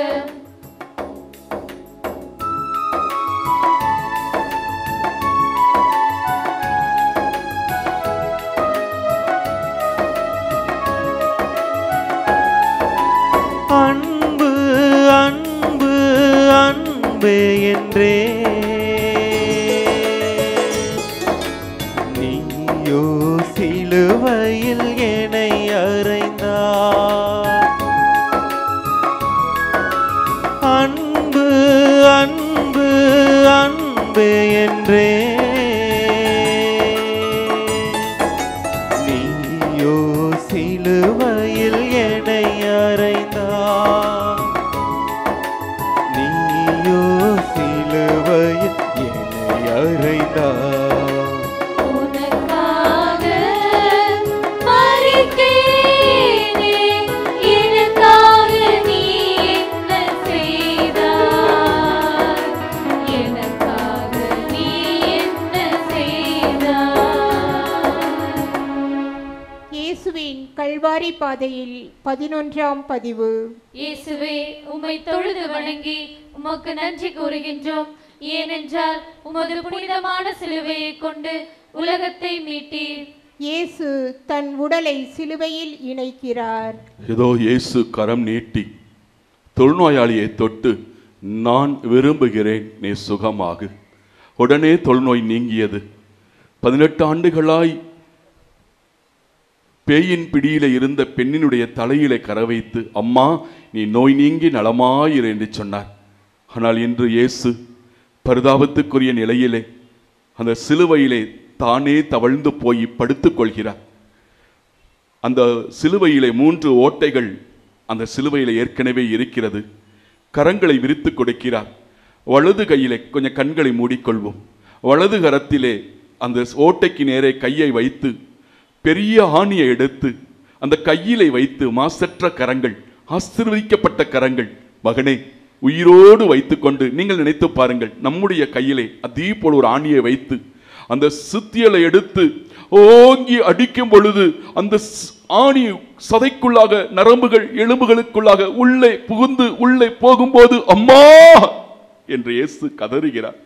அன்பு அன்பு அன்பு என்றே நீயோ சிலுவையில் என்னை அறைந்தார் அன்பு அன்பு அன்பு என்றே நீயோ சிலுவையில் என்னை அறைந்தார் நீயோ சிலுவையில் என்னை அறைந்தார் உனக்காக மறித்தேனே, எனக்காக நீ என்ன செய்தாய்? எனக்காக நீ என்ன செய்தாய்? இயேசுவின் கல்வாரி பாதையில் பதினொன்றாம் பதிவு இயேசுவே உம்மை தொழுது வணங்கி உமக்கு நன்றி கூறுகின்றோம் ஏனென்றால் உமது புனிதமான சிலுவையை கொண்டு உலகத்தை மீட்டீர் இயேசு தன் உடலை சிலுவையில் இணைக்கிறார் ஏதோ இயேசு கரம் நீட்டி தொழுநோயாளியை தொட்டு நான் விரும்புகிறேன் நீ சுகமாகு உடனே தொழுநோய் நீங்கியது பதினெட்டு ஆண்டுகளாய் பேயின் பிடியில இருந்த பெண்ணினுடைய தலையிலே கரை வைத்து அம்மா நீ நோய் நீங்கி நலமாயிரு என்று சொன்னார் ஆனால் இன்று இயேசு பரிதாபத்துக்குரிய நிலையிலே அந்த சிலுவையிலே தானே தவழ்ந்து போய் படுத்துக் கொள்கிறார் அந்த சிலுவையிலே மூன்று ஓட்டைகள் அந்த சிலுவையிலே ஏற்கனவே இருக்கிறது கரங்களை விரித்து கொடுக்கிறார் வலது கையிலே கொஞ்சம் கண்களை மூடிக்கொள்வோம் வலது கரத்திலே அந்த ஓட்டைக்கு நேரே கையை வைத்து பெரிய ஆணியை எடுத்து அந்த கையிலே வைத்து மாசற்ற கரங்கள் ஆசீர்வதிக்கப்பட்ட கரங்கள் மகனே உயிரோடு வைத்துக்கொண்டு நீங்கள் நினைத்து பாருங்கள் நம்முடைய கையிலே அதே போல் ஒரு ஆணியை வைத்து அந்த சுத்தியலை எடுத்து ஓங்கி அடிக்கும் பொழுது அந்த ஸ்- ஆணி சதைக்குள்ளாக நரம்புகள் எலும்புகளுக்குள்ளாக உள்ளே புகுந்து உள்ளே போகும்போது அம்மா என்று இயேசு கதறுகிறார்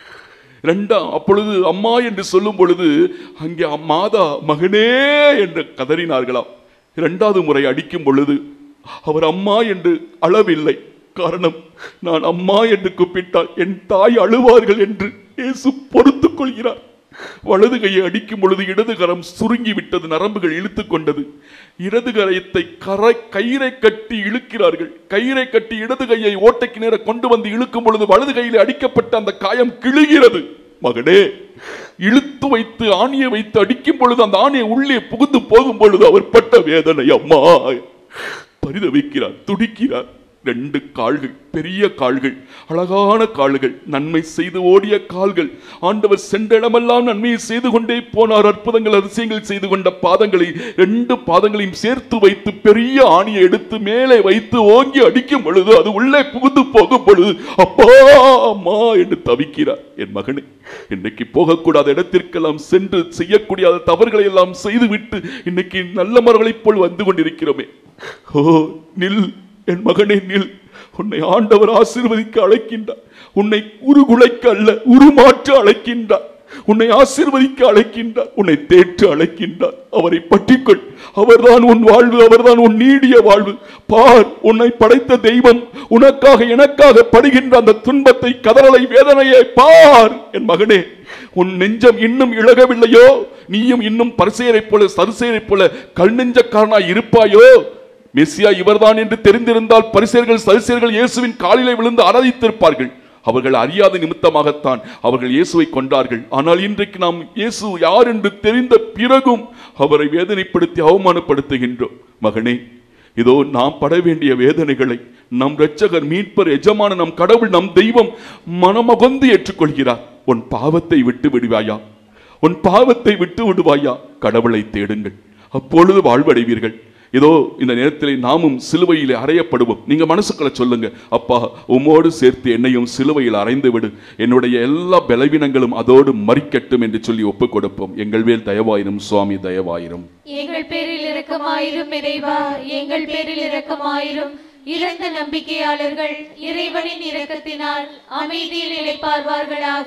இரண்டாம் அப்பொழுது அம்மா என்று சொல்லும் பொழுது அங்கே மாதா மகனே என்று கதறினார்களாம் இரண்டாவது முறை அடிக்கும் பொழுது அவர் அம்மா என்று அளவில்லை காரணம் நான் அம்மா என்று கூப்பிட்டால் என் தாய் அழுவார்கள் என்று இயேசு பொறுத்துக் கொள்கிறார் வலது கையை அடிக்கும் பொழுது இடது கரம் சுருங்கி விட்டது நரம்புகள் இழுத்துக் கொண்டது இடது கரத்தை கரை கயிறை கட்டி இழுக்கிறார்கள் கயிறை கட்டி இடது கையை ஓட்டைக்கு நேர கொண்டு வந்து இழுக்கும் பொழுது வலது கையில் அடிக்கப்பட்ட அந்த காயம் கிழிகிறது மகனே இழுத்து வைத்து ஆணியை வைத்து அடிக்கும் பொழுது அந்த ஆணியை உள்ளே புகுந்து போகும் பொழுது அவர் பட்ட வேதனை அம்மா பரிதவிக்கிறார் துடிக்கிறார் ரெண்டு கால்கள் பெரிய கால்கள் அழகான கால்கள் நன்மை செய்து ஓடிய கால்கள் ஆண்டவர் சென்ற இடமெல்லாம் நன்மையை செய்து கொண்டே போனார் அற்புதங்கள் அதிசயங்கள் செய்து கொண்ட பாதங்களை ரெண்டு பாதங்களையும் சேர்த்து வைத்து பெரிய ஆணியை எடுத்து மேலே வைத்து ஓங்கி அடிக்கும் பொழுது அது உள்ளே புகுந்து போகும் பொழுது அப்பா அம்மா என்று தவிக்கிறார் என் மகனே இன்னைக்கு போகக்கூடாத இடத்திற்கெல்லாம் சென்று செய்யக்கூடிய அந்த தவறுகளை எல்லாம் செய்துவிட்டு இன்னைக்கு நல்ல மரங்களைப் போல் வந்து கொண்டிருக்கிறோமே ஓ நில் என் மகனே நில் உன்னை ஆண்டவர் ஆசீர்வதிக்க அழைக்கின்றார் உன்னை உருகுலைக்க அல்ல உருமாற்ற அழைக்கின்றார் உன்னை ஆசீர்வதிக்க அழைக்கின்றார் உன்னை தேற்று அழைக்கின்றார் அவரை பற்றிக்கொள் அவர்தான் உன் வாழ்வு அவர்தான் உன் நீடிய வாழ்வு பார் உன்னை படைத்த தெய்வம் உனக்காக எனக்காக படுகின்ற அந்த துன்பத்தை கதறலை வேதனையை பார் என் மகனே உன் நெஞ்சம் இன்னும் இழகவில்லையோ நீயும் இன்னும் பரிசெயரைப் போல சருசெயரைப் போல கல் நெஞ்சக்காரனாய் இருப்பாயோ மெஸ்ஸியா இவர்தான் என்று தெரிந்திருந்தால் பரிசேர்கள் சரிசேர்கள் இயேசுவின் காலிலே விழுந்து ஆராதித்திருப்பார்கள் அவர்கள் அறியாத நிமித்தமாகத்தான் அவர்கள் இயேசுவை கொண்டார்கள் ஆனால் இன்றைக்கு நாம் இயேசு யார் என்று தெரிந்த பிறகும் அவரை வேதனைப்படுத்தி அவமானப்படுத்துகின்றோம் மகனே இதோ நாம் பட வேண்டிய வேதனைகளை நம் இரட்சகர் மீட்பர் எஜமான நம் கடவுள் நம் தெய்வம் மனமகந்து ஏற்றுக்கொள்கிறார் உன் பாவத்தை விட்டு விடுவாயா உன் பாவத்தை விட்டு விடுவாயா கடவுளை தேடுங்கள் அப்பொழுது வாழ்வடைவீர்கள் இதோ இந்த நேரத்தில் நாமும் சிலுவையில் அறையப்படுவோம் நீங்க மனசுக்களை சொல்லுங்க அப்பா உம்மோடு சேர்த்து என்னையும் சிலுவையில் அறைந்து விடு என்னுடைய எல்லா பலவீனங்களும் அதோடு மறிக்கட்டும் என்று சொல்லி ஒப்புக் கொடுப்போம் எங்கள் மேல் தயவாயிரும் சுவாமி தயவாயிரும் எங்கள் பேரில் இரக்கமாயிரும் இறைவா எங்கள் பேரில் இரக்கமாயிரும் இறந்த நம்பிக்கையாளர்கள் இறைவனின் இரக்கத்தினால் அமைதியில் இளைப்பார்வார்களாக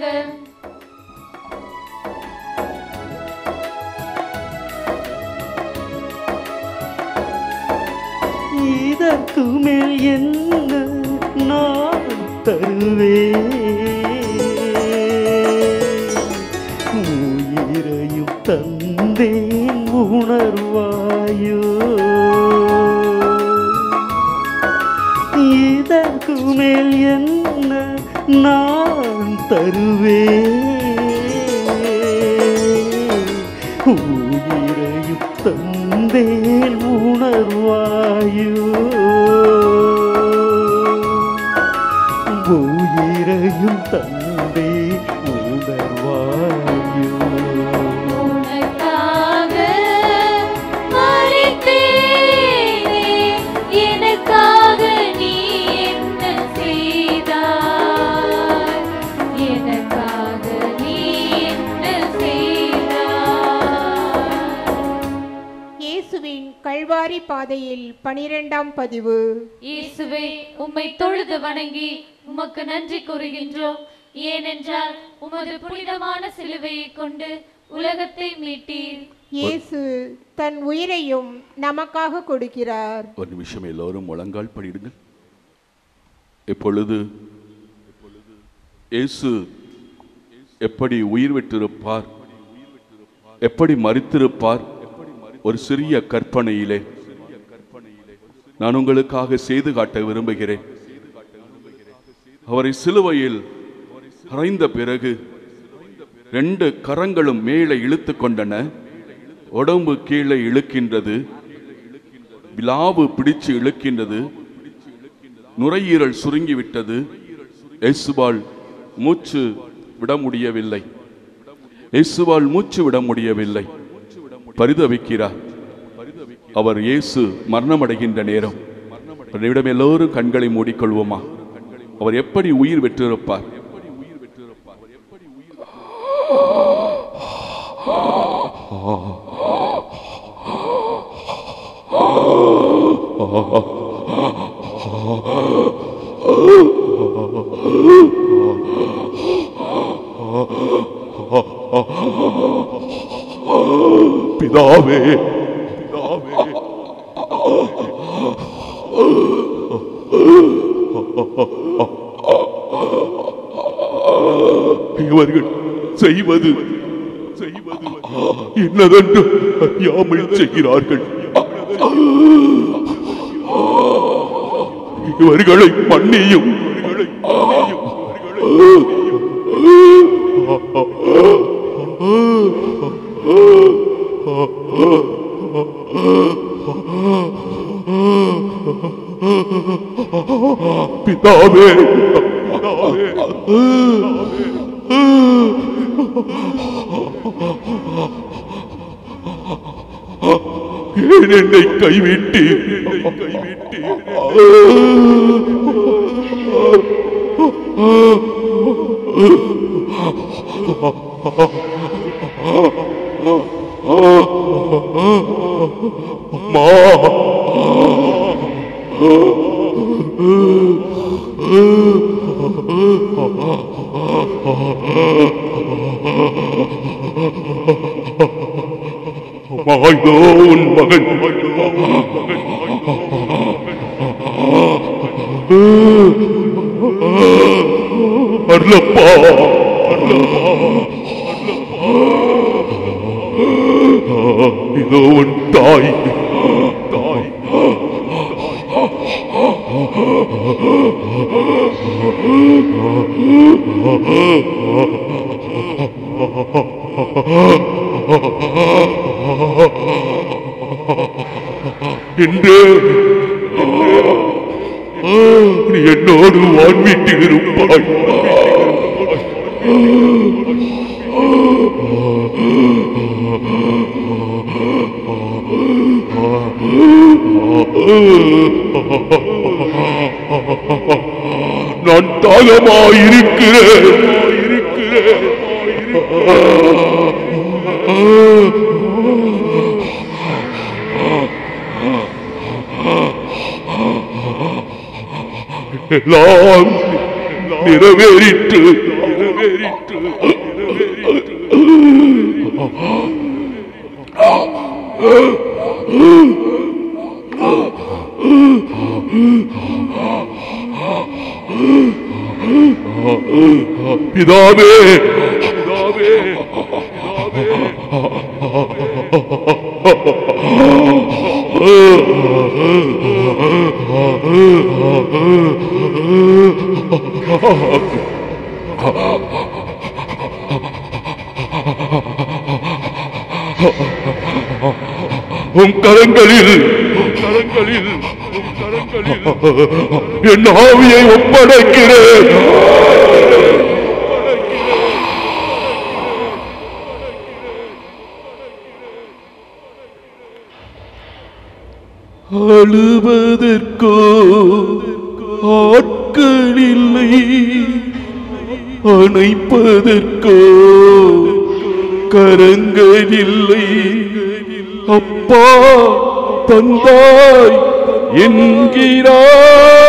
இதற்கு மேல் என்ன நான் தருவேன் உயிரையும் தந்தேன் உணர்வாயோ இதற்கு மேல் என்ன நான் தருவேன் உயிரையும் தந்தேன் உணர்வாயோ உயிரையும் தந்தே உணர்வாயோ உனக்காக மரித்தேனே, எனக்காக நீ என்ன செய்தாய்? எனக்காக நீ என்ன செய்தாய்? இயேசுவின் கல்வாரி பாதையில் பனிரெண்டாம் பதிவு இயேசுவே உம்மை தொழுது வணங்கி உமக்கு நன்றி கூறுகின்றோம் ஏனென்றால் உமது புனிதமான சிலுவையை கொண்டு உலகத்தை மீட்டீர் இயேசு தன் உயிரையும் நமக்காக கொடுக்கிறார் ஒரு நிமிஷம் எல்லோரும் முழங்கால் படிடுங்கள் எப்பொழுது இயேசு எப்படி உயிர் விட்டிருப்பார் எப்படி மறித்திருப்பார் ஒரு சிறிய கற்பனையிலே நான் உங்களுக்காக செய்து காட்ட விரும்புகிறேன் அவரை சிலுவையில் அறைந்த பிறகு ரெண்டு கரங்களும் மேலே இழுத்து கொண்டன உடம்பு கீழே இழுக்கின்றது விலாவு பிடிச்சு இழுக்கின்றது நுரையீரல் சுருங்கி விட்டது இயேசுவால் மூச்சு விட முடியவில்லை இயேசுவால் மூச்சு விட முடியவில்லை பரிதவிக்கிறார் அவர் இயேசு மரணமடைகின்ற நேரம் அவரிடம் எல்லோரும் கண்களை மூடிக்கொள்வோமா அவர் எப்படி உயிர் பெற்றிருப்பார் பிதாவே பிதாவே இவர்கள் செய்வது செய்வது என்னதென்று அறியாமல் செய்கிறார்கள் இவர்களை மன்னியும் இவர்களை மன்னியும் பிதாவே பிதாவே ஏன் என்னை கைவிட்டு கைவிட்டு அம்மா மாய்தோ உன் மகன் அருளப்பா இதோ உன் தாய் தாய் என்று நீ என்னோடு வான்வீட்டில் இருப்பாய் நான் தாகமாயிருக்கிறேன் இருக்கிறேன் எல்லாம் நிறைவேறிற்று நிறைவேறிற்று பிதாவே பிதாவே உம் கரங்களில் உம் கரங்களில் உம் கரங்களில் என் ஆவியை ஒப்படைக்கிறேன் அழுவதற்கோ ஆட்கள் இல்லை அணைப்பதற்கோ கரங்கள் இல்லை அப்பா தந்தாய் என்கிறார்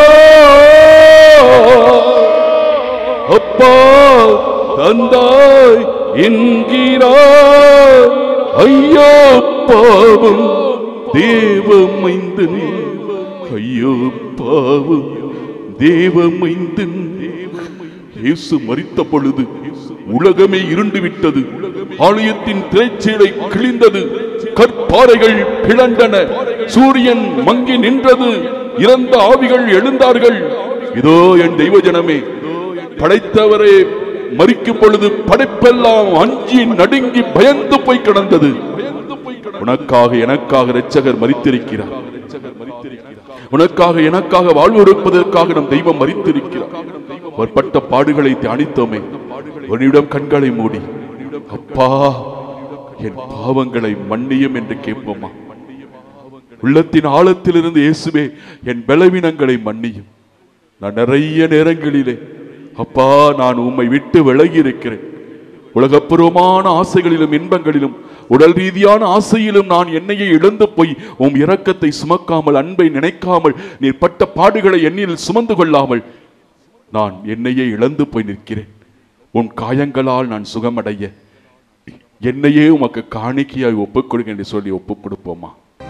அப்பா தந்தாய் என்கிறார் ஐயோ பாவம் தேவமைந்தன் ஐயோ பாவம் தேவமைந்தன் இயேசு மரித்த பொழுது உலகமே இருண்டு விட்டது ஆலயத்தின் திரைச்சீலை கிழிந்தது கற்பாறைகள் பிளண்டன சூரியன் மங்கி நின்றது இறந்த ஆவிகள் எழுந்தார்கள் இதோ என் தெய்வ ஜனமே படைத்தவரே மறிக்கும் பொழுது படைப்பெல்லாம் அஞ்சி நடுங்கி பயந்து போய் கிடந்தது உனக்காக எனக்காக இரட்சகர் மறித்திருக்கிறார் உனக்காக எனக்காக வாழ்வொருப்பதற்காக நம் தெய்வம் மறித்திருக்கிறார் அவர் பட்ட பாடுகளை தியானித்தோமே உன்னிடம் கண்களை மூடி அப்பா என் பாவங்களை மன்னியும் என்று கேட்போமா உள்ளத்தின் ஆழத்திலிருந்து இயேசுவே என் பலவீனங்களை மன்னியும் நான் நிறைய நேரங்களிலே அப்பா நான் உம்மை விட்டு விலகி இருக்கிறேன் உலகப்பூர்வமான ஆசைகளிலும் இன்பங்களிலும் உடல் ரீதியான ஆசையிலும் நான் என்னையே இழந்து போய் உம் இரக்கத்தை சுமக்காமல் அன்பை நினைக்காமல் நீர் பட்ட பாடுகளை என்னில் சுமந்து கொள்ளாமல் நான் என்னையே இழந்து போய் நிற்கிறேன் உன் காயங்களால் நான் சுகமடைய என்னையே உமக்கு காணிக்கையாய் ஒப்புக் கொடுங்க என்று சொல்லி ஒப்புக் கொடுப்போமா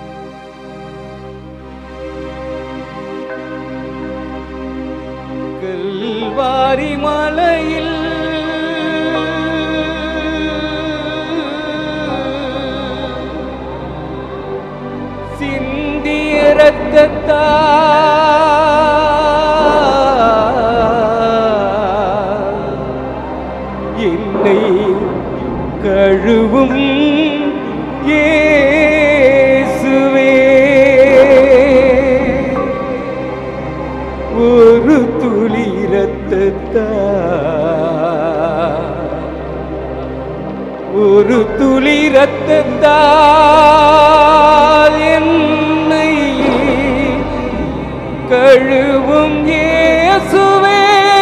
கல்வாரி மலையில் சிந்திய ரத்தத்தா என்னை கழுவும் இயேசுவே ஒரு துளி ரத்தத்தா ஒரு துளி ரத்தத்தால் என்னை கழுவும் இயேசுவே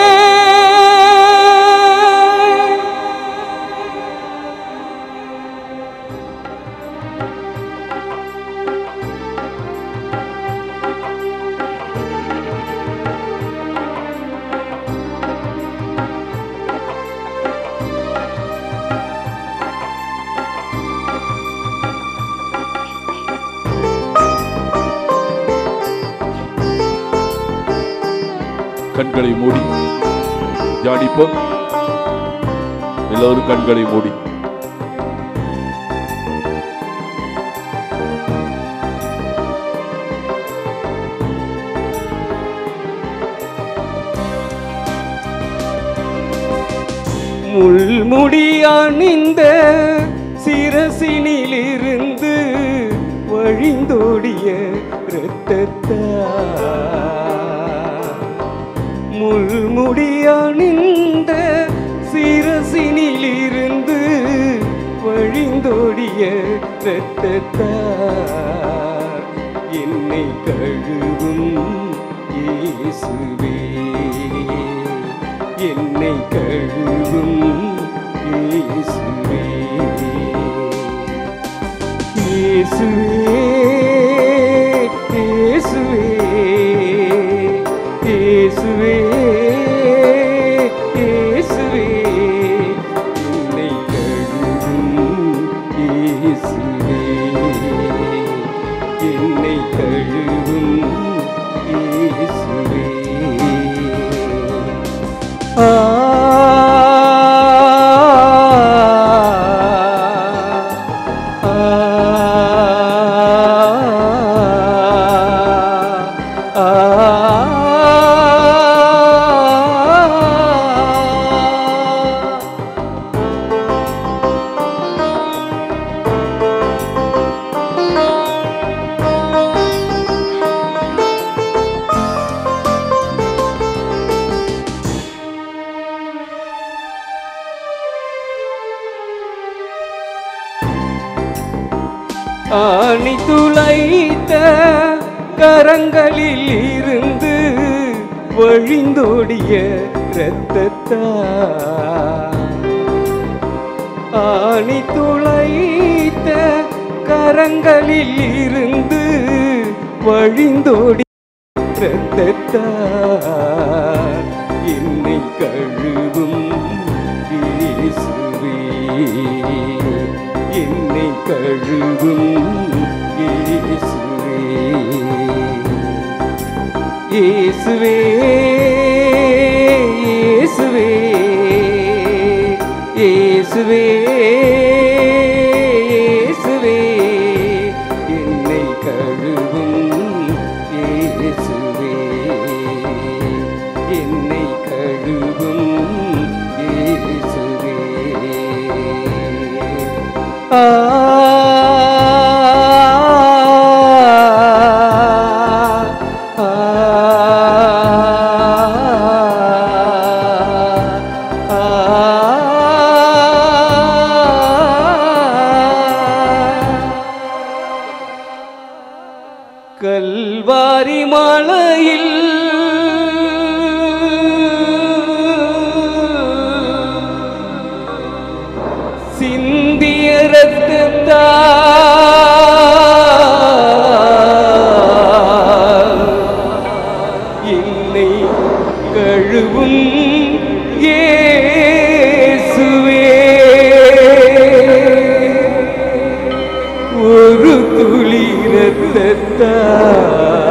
கண்களை மூடி தியானிப்போம் எல்லோரும் கண்களை மூடி முள்முடி அணிந்த சிரசினிலிருந்து வழிந்தோடிய இரத்தத்தா முள்முடி அணிந்த சிரசினிலிருந்து வழிந்தோடிய இரத்தத்தா என்னை கழுவும் இயேசுவே என்னை கழுவும் இயேசுவே இயேசுவே இயேசுவே இயேசுவே இயேசுவே என்னை கழுவும் இயேசுவே என்னை கழுவும் இயேசுவே ஆ ஆணி துளைத்த கரங்களில் இருந்து வழிந்தோடிய இரத்தத்தா ஆணி துளைத்த கரங்களில் இருந்து வழிந்தோடி இரத்தத்தா என்னை கழுவும் இயேசுவே என்னை கழுவும் இயேசுவே இயேசுவே இயேசுவே இயேசுவே இயேசுவே என்னை கழுவும் இயேசுவே என்னை கழுவும் இயேசுவே ஆ கல்வாரி மலையில் சிந்திய ரத்தத்தால் என்னை கழுவும் இயேசுவே ஒரு துளி ரத்தத்தால்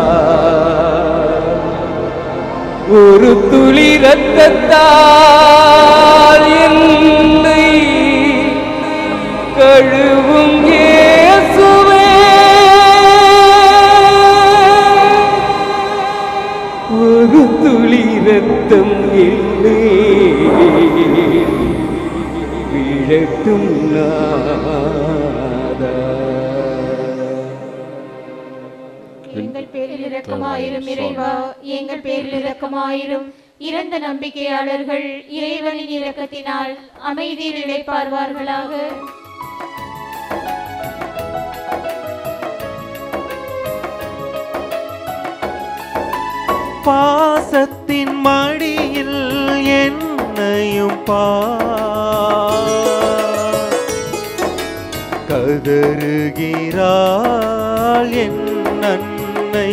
ஒரு துளி ரத்தத்தால் என்னை கழுவும் இயேசுவே ஒரு துளி ரத்தம் இல்லை விழட்டும் நாதா எங்கள் பேரில் இரக்கமாயிரும் இறைவா எங்கள் பேரில் இரக்கமாயிரும் இறந்த நம்பிக்கையாளர்கள் இறைவனின் இரக்கத்தினால் அமைதியில் இழைப்பார்வார்களாக பாசத்தின் மடியில் என்னையும் பா கதறுகிறாள் என் அன்னை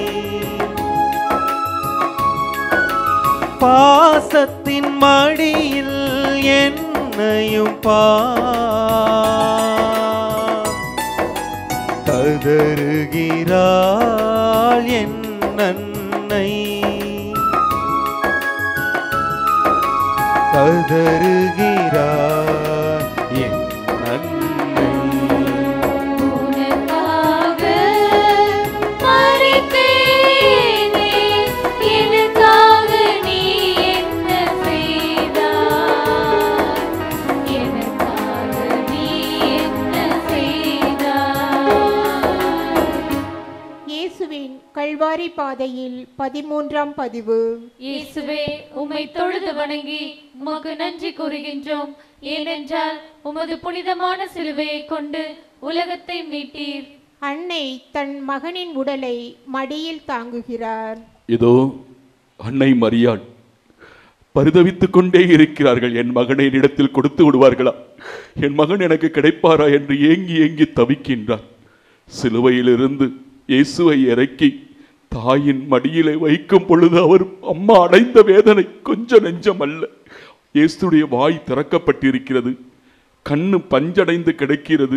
பாசத்தின் மடியில் என்னையும் பா கதறுகிறாள் என் அன்னை கதறுகிறாள் என் அன்னை உனக்காக மறித்தேனே, எனக்காக நீ என்ன செய்தாய்? எனக்காக நீ என்ன செய்தாய்? இயேசுவின் கல்வாரி பாதையில் பதிமூன்றாம் பதிவு இயேசுவே உம்மை தொழுது வணங்கி உமக்கு நன்றி கூறுகின்றோம் ஏனென்றால் உமது புனிதமான சிலுவையை கொண்டு உலகத்தை மீட்டீர் அன்னை தன் மகனின் உடலை மடியில் தாங்குகிறார் இதோ அன்னை மரியாள் பரிதவித்துக் கொண்டே இருக்கிறார்கள் என் மகனை என்னிடத்தில் கொடுத்து விடுவார்களா என் மகன் எனக்கு கிடைப்பாரா என்று ஏங்கி ஏங்கி தவிக்கின்றார் சிலுவையிலிருந்து இயேசுவை இறக்கி தாயின் மடியிலே வைக்கும் பொழுது அவர் அம்மா அடைந்த வேதனை கொஞ்சம் நெஞ்சம் அல்ல இயேசுடைய வாய் திறக்கப்பட்டிருக்கிறது கண்ணு பஞ்சடைந்து கிடக்கிறது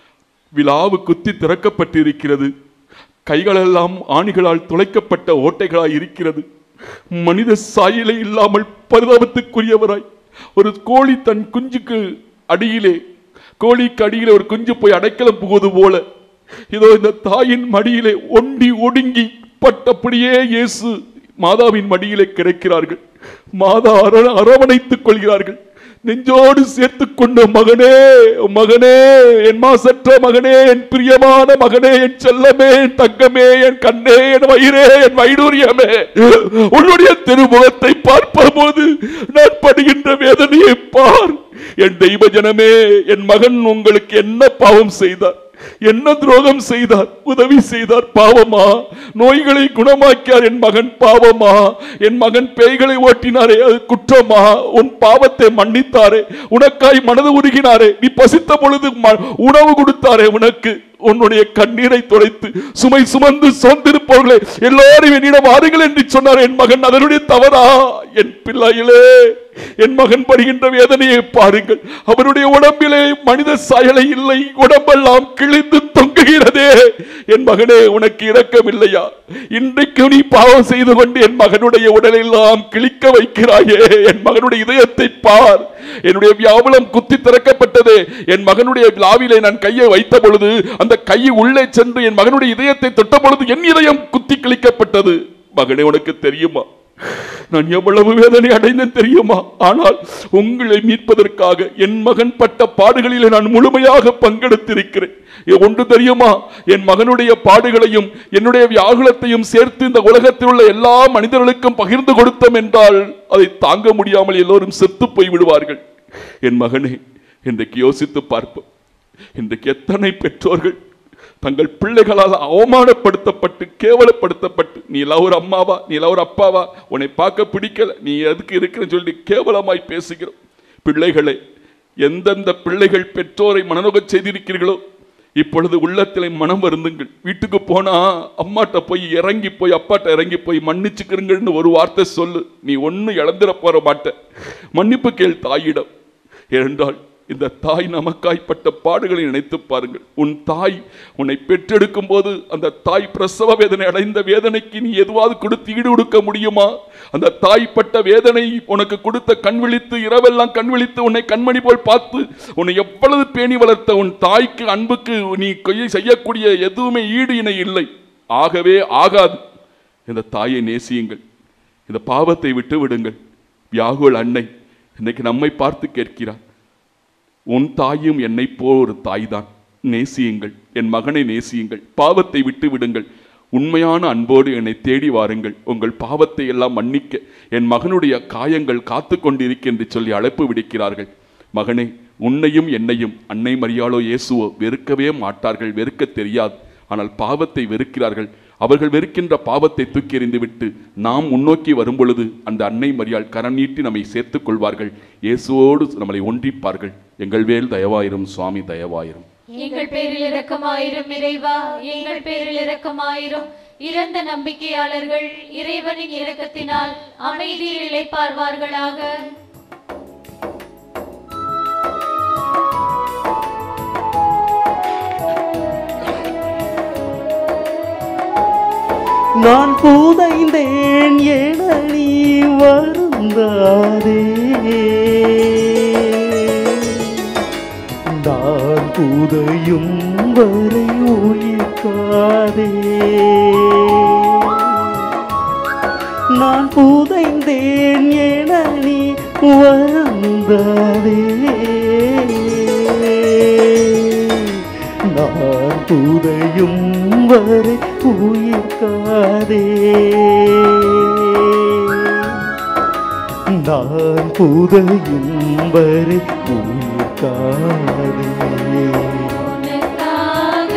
விலாவு குத்தி திறக்கப்பட்டிருக்கிறது கைகளெல்லாம் ஆணிகளால் துளைக்கப்பட்ட ஓட்டைகளாய் இருக்கிறது மனித சாயலை இல்லாமல் பரிதாபத்துக்குரியவராய் ஒரு கோழி தன் குஞ்சுக்கு அடியிலே கோழிக்கு அடியிலே ஒரு குஞ்சு போய் அடைக்கலம் புகுவது போல இதோ இந்த தாயின் மடியிலே ஒண்டி ஒடுங்கி பட்டபடியே இயேசு மாதாவின் மடியிலே கிடைக்கிறார்கள் மாதா அர அரவணைத்துக் கொள்கிறார்கள் நெஞ்சோடு சேர்த்துக் கொண்ட மகனே மகனே என் மாசற்ற மகனே என் பிரியமான மகனே என் செல்லமே என் தங்கமே என் கண்ணே என் வயிறே என் வைடூரியமே உன்னுடைய திருமுகத்தை பார்ப்பபோது நான் படுகின்ற வேதனையை பார் என் தெய்வ ஜனமே என் மகன் உங்களுக்கு என்ன பாவம் செய்தார் என்ன துரோகம் செய்தார் உதவி செய்தார் பாவமா நோய்களை குணமாக்கியார் என் மகன் பாவமா என் மகன் பேய்களை ஓட்டினாரே அது குற்றமா உன் பாவத்தை மன்னித்தாரே உனக்காய் மனது உருகினாரே நீ பசித்த பொழுது ம- உணவு கொடுத்தாரே உனக்கு உன்னுடைய கண்ணீரை துடைத்து சுமை சுமந்து சோர்ந்திருப்பவர்களே எல்லாரும் என்னிடம் வாருங்கள் என்று சொன்னார் என் மகன் அதனுடைய தவறா என் பிள்ளைகளே என் மகன் படுகின்ற வேதனையை பாருங்கள் அவருடைய உடம்பிலே மனித சாயலை இல்லை உடம்பெல்லாம் கிழிந்து தொங்குகிறதே என் மகனே உனக்கு இரக்கமில்லையா இன்றைக்கு நீ பாவம் செய்து கொண்டு என் மகனுடைய உடலெல்லாம் கிழிக்க வைக்கிறாயே என் மகனுடைய இதயத்தை பார் என்னுடைய வியாபலம் குத்தி திறக்கப்பட்டதே என் மகனுடைய விழாவிலே நான் கையை வைத்த பொழுது அந்த கை உள்ளே சென்று என் மகனுடைய இதயத்தை தொட்ட பொழுது என் இதயம் குத்தி கிழிக்கப்பட்டது மகனே உனக்கு தெரியுமா நான் எவ்வளவு வேதனை அடைந்தேன் தெரியுமா ஆனால் உங்களை மீட்பதற்காக என் மகன் பட்ட பாடுகளிலே நான் முழுமையாக பங்கெடுத்திருக்கிறேன் இது ஒன்று தெரியுமா என் மகனுடைய பாடுகளையும் என்னுடைய வியாகுலத்தையும் சேர்த்து இந்த உலகத்தில் உள்ள எல்லா மனிதர்களுக்கும் பகிர்ந்து கொடுத்தோம் என்றால் அதை தாங்க முடியாமல் எல்லோரும் செத்து போய் விடுவார்கள் என் மகனே இன்றைக்கு யோசித்து பார்ப்போம் இன்றைக்கு எத்தனை பெற்றோர்கள் தங்கள் பிள்ளைகளால் அவமானப்படுத்தப்பட்டு கேவலப்படுத்தப்பட்டு நீ எல்லாம் ஒரு அம்மாவா நீ எல்லாம் ஒரு அப்பாவா உன்னை பார்க்க பிடிக்கல நீ எதுக்கு இருக்கிறன்னு சொல்லி கேவலமாய் பேசுகிறோம் பிள்ளைகளே எந்தெந்த பிள்ளைகள் பெற்றோரை மனநோகச் செய்திருக்கிறீர்களோ இப்பொழுது உள்ளத்திலே மனம் வருந்துங்கள் வீட்டுக்கு போனா அம்மாட்ட போய் இறங்கி போய் அப்பாட்ட இறங்கி போய் மன்னிச்சுக்கிறீங்கன்னு ஒரு வார்த்தை சொல்லு நீ ஒன்னும் இழந்துட போற மாட்ட மன்னிப்பு கேள் தாயிடம் ஏனென்றால் இந்த தாய் நமக்காய்ப்பட்ட பாடுகளை நினைத்து பாருங்கள் உன் தாய் உன்னை பெற்றெடுக்கும் போது அந்த தாய் பிரசவ வேதனை அடைந்த வேதனைக்கு நீ எதுவாவது கொடுத்து ஈடு கொடுக்க முடியுமா அந்த தாய் பட்ட வேதனை உனக்கு கொடுத்த கண் விழித்து இரவெல்லாம் கண் விழித்து உன்னை கண்மணி போல் பார்த்து உன்னை எவ்வளவு பேணி வளர்த்த உன் தாய்க்கு அன்புக்கு நீ கொய்- செய்யக்கூடிய எதுவுமே ஈடு இணை இல்லை ஆகவே ஆகாது இந்த தாயை நேசியுங்கள் இந்த பாவத்தை விட்டு விடுங்கள் வியாகுல் அன்னை இன்னைக்கு நம்மை பார்த்து கேட்கிறார் உன் தாயும் என்னை போல் ஒரு தாய்தான் நேசியுங்கள் என் மகனை நேசியுங்கள் பாவத்தை விட்டு விடுங்கள் உண்மையான அன்போடு என்னை தேடி வாருங்கள் உங்கள் பாவத்தை எல்லாம் மன்னிக்க என் மகனுடைய காயங்கள் காத்து கொண்டிருக்க என்று சொல்லி அழைப்பு விடுக்கிறார்கள் மகனே உன்னையும் என்னையும் அன்னை மரியாளோ இயேசுவோ வெறுக்கவே மாட்டார்கள் வெறுக்க தெரியாது ஆனால் பாவத்தை வெறுக்கிறார்கள் அவர்கள் வெறுக்கின்ற பாவத்தை தூக்கி எறிந்துவிட்டு நாம் முன்னோக்கி வரும் பொழுது அந்த அன்னை மரியாள் கரம் நீட்டி நம்மை சேர்த்துக் கொள்வார்கள் இயேசுவோடு நம்மளை ஒன்றிப்பார்கள் எங்கள் வேல் தயவாயிரும் சுவாமி தயவாயிரும் எங்கள் பேரில் இரக்கமாயிரும் இறைவா எங்கள் பேரில் இரக்கமாயிரும் இறந்த நம்பிக்கையாளர்கள் இறைவனின் இரக்கத்தினால் அமைதியில் இளைப்பார்வார்களாக நான் புதைந்தேன் என நீ வருந்தாதே நான் புதையும் வரை உயிர்க்காதே நான் புதைந்தேன் என நீ வருந்தாதே நான் புதையும் வரை உயிர்க்காதே நான் புதையும் வரை உயிர்க்காதே உனக்காக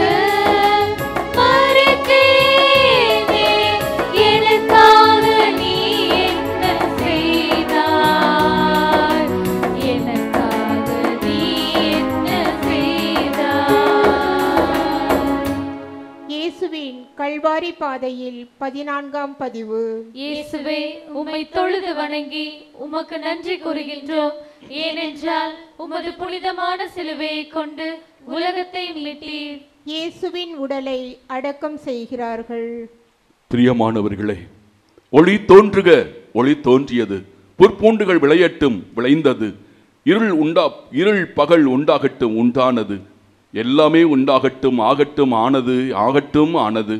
மறித்தேனே, எனக்காக நீ என்ன செய்தாய்? எனக்காக நீ என்ன செய்தாய்? இயேசுவின் கல்வாரி பாதையில் பதினான்காம் பதிவு இயேசுவே உம்மை தொழுது வணங்கி உமக்கு நன்றி கூறுகின்றோம் ஏனென்றால் உமது புனிதமான சிலுவையை கொண்டு உலகத்தை மீட்டீர் இயேசுவின் உடலை அடக்கம் செய்கிறார்கள் பிரியமானவர்களே ஒளி தோன்றுக ஒளி தோன்றியது புற்பூண்டுகள் விளையட்டும் விளைந்தது இருள் உண்டா இருள் பகல் உண்டாகட்டும் உண்டானது எல்லாமே உண்டாகட்டும் ஆகட்டும் ஆனது ஆகட்டும் ஆனது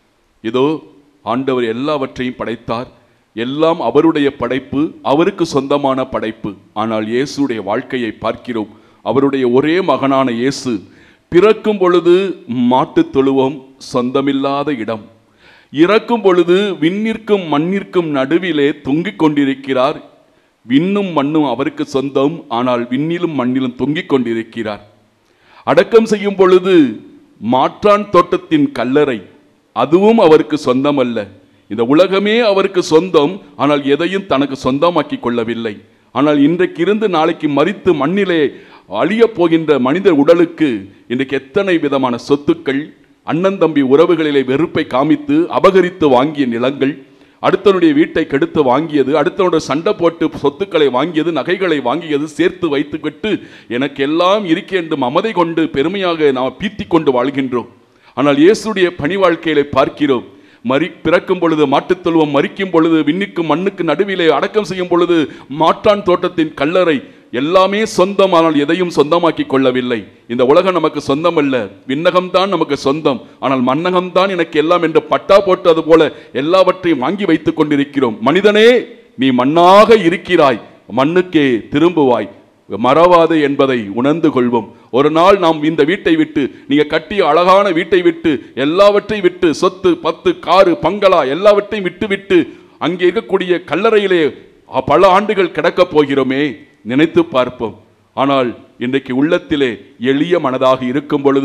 இதோ ஆண்டவர் எல்லாவற்றையும் படைத்தார் எல்லாம் அவருடைய படைப்பு அவருக்கு சொந்தமான படைப்பு ஆனால் இயேசுடைய வாழ்க்கையை பார்க்கிறோம் அவருடைய ஒரே மகனான இயேசு பிறக்கும் பொழுது மாட்டுத் தொழுவம் சொந்தமில்லாத இடம் இறக்கும் பொழுது விண்ணிற்கும் மண்ணிற்கும் நடுவிலே தொங்கிக் கொண்டிருக்கிறார் விண்ணும் மண்ணும் அவருக்கு சொந்தம் ஆனால் விண்ணிலும் மண்ணிலும் தொங்கிக் கொண்டிருக்கிறார் அடக்கம் செய்யும் பொழுது மாற்றான் தோட்டத்தின் கல்லறை அதுவும் அவருக்கு சொந்தமல்ல இந்த உலகமே அவருக்கு சொந்தம் ஆனால் எதையும் தனக்கு சொந்தமாக்கி கொள்ளவில்லை ஆனால் இன்றைக்கு இருந்து நாளைக்கு மறித்து மண்ணிலே அழியப் போகின்ற மனித உடலுக்கு இன்றைக்கு எத்தனை விதமான சொத்துக்கள் அண்ணன் தம்பி உறவுகளிலே வெறுப்பை காமித்து அபகரித்து வாங்கிய நிலங்கள் அடுத்தவனுடைய வீட்டை கெடுத்து வாங்கியது அடுத்தவனுடைய சண்டை போட்டு சொத்துக்களை வாங்கியது நகைகளை வாங்கியது சேர்த்து வைத்துவிட்டு எனக்கு எல்லாம் இருக்கே என்று மமதை கொண்டு பெருமையாக நாம் பீத்திக் கொண்டு வாழ்கின்றோம் ஆனால் இயேசுடைய பணி வாழ்க்கையிலே பார்க்கிறோம் மறி பிறக்கும் பொழுது மாட்டுத் தொழுவம் மறிக்கும் பொழுது விண்ணுக்கும் மண்ணுக்கு நடுவிலே அடக்கம் செய்யும் பொழுது மாற்றான் தோட்டத்தின் கல்லறை எல்லாமே சொந்தம் ஆனால் எதையும் சொந்தமாக்கி கொள்ளவில்லை இந்த உலகம் நமக்கு சொந்தமல்ல விண்ணகம்தான் நமக்கு சொந்தம் ஆனால் மன்னகம்தான் எனக்கு எல்லாம் என்று பட்டா போட்டது போல எல்லாவற்றையும் வாங்கி வைத்துக் கொண்டிருக்கிறோம் மனிதனே நீ மண்ணாக இருக்கிறாய் மண்ணுக்கே திரும்புவாய் மறவாது என்பதை உணர்ந்து கொள்வோம் ஒரு நாள் நாம் இந்த வீட்டை விட்டு நீங்க கட்டிய அழகான வீட்டை விட்டு எல்லாவற்றையும் விட்டு சொத்து பத்து காரு பங்களா எல்லாவற்றையும் விட்டு விட்டு அங்கே இருக்கக்கூடிய கல்லறையிலே அ- பல ஆண்டுகள் கிடக்கப் போகிறோமே நினைத்து பார்ப்போம் ஆனால் இன்றைக்கு உள்ளத்திலே எளிய மனதாக இருக்கும் பொழுது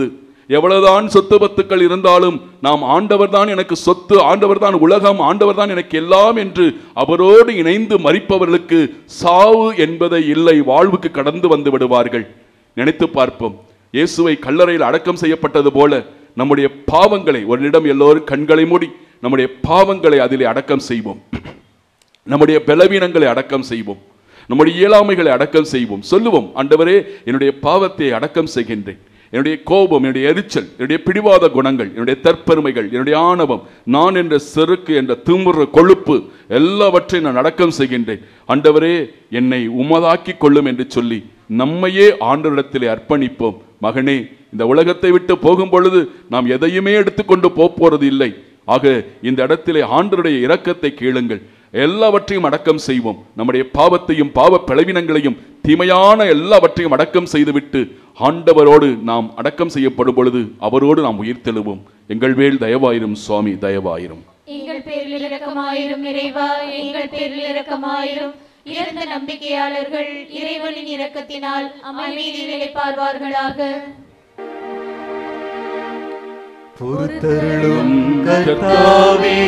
எவ்வளவுதான் சொத்து பத்துக்கள் இருந்தாலும் நாம் ஆண்டவர் தான் எனக்கு சொத்து ஆண்டவர் தான் உலகம் ஆண்டவர் தான் எனக்கு எல்லாம் என்று அவரோடு இணைந்து மறிப்பவர்களுக்கு சாவு என்பதை இல்லை வாழ்வுக்கு கடந்து வந்து விடுவார்கள் நினைத்து பார்ப்போம் இயேசுவை கல்லறையில் அடக்கம் செய்யப்பட்டது போல நம்முடைய பாவங்களை ஒரு இடம் எல்லோரும் கண்களை மூடி நம்முடைய பாவங்களை அதிலே அடக்கம் செய்வோம் நம்முடைய பலவீனங்களை அடக்கம் செய்வோம் நம்முடைய இயலாமைகளை அடக்கம் செய்வோம் சொல்லுவோம் ஆண்டவரே என்னுடைய பாவத்தை அடக்கம் செய்கின்றேன் என்னுடைய கோபம் என்னுடைய எரிச்சல் என்னுடைய பிடிவாத குணங்கள் என்னுடைய தற்பெருமைகள் என்னுடைய ஆணவம் நான் என்ற செருக்கு என்ற திமுற கொழுப்பு எல்லாவற்றையும் நான் அடக்கம் செய்கின்றேன் ஆண்டவரே என்னை உமதாக்கி கொள்ளும் என்று சொல்லி நம்மையே ஆண்டவரிடத்திலே அர்ப்பணிப்போம் மகனே இந்த உலகத்தை விட்டு போகும் பொழுது நாம் எதையுமே எடுத்துக்கொண்டு போப் போறது இல்லை ஆக இந்த இடத்திலே ஆண்டருடைய இரக்கத்தை கேளுங்கள் எல்லாவற்றையும் அடக்கம் செய்வோம் நம்முடைய பாவத்தையும் பாவ பிளவினங்களையும் தீமையான எல்லாவற்றையும் அடக்கம் செய்துவிட்டு ஆண்டவரோடு நாம் அடக்கம் செய்யப்படும் பொழுது அவரோடு நாம் உயிர்த்தெழுவோம் எங்கள் வேல் தயவாயிரும் சுவாமி தயவாயிரும் எங்கள் பேரில் இரக்கமாயிரும் இறைவா எங்கள் பேரில் இரக்கமாயிரும் இறந்த நம்பிக்கையாளர்கள் இறைவனின் இரக்கத்தினால் அமைதியில் இழைப்பார்வார்களாக பொறுத்தருளும் கர்த்தாவே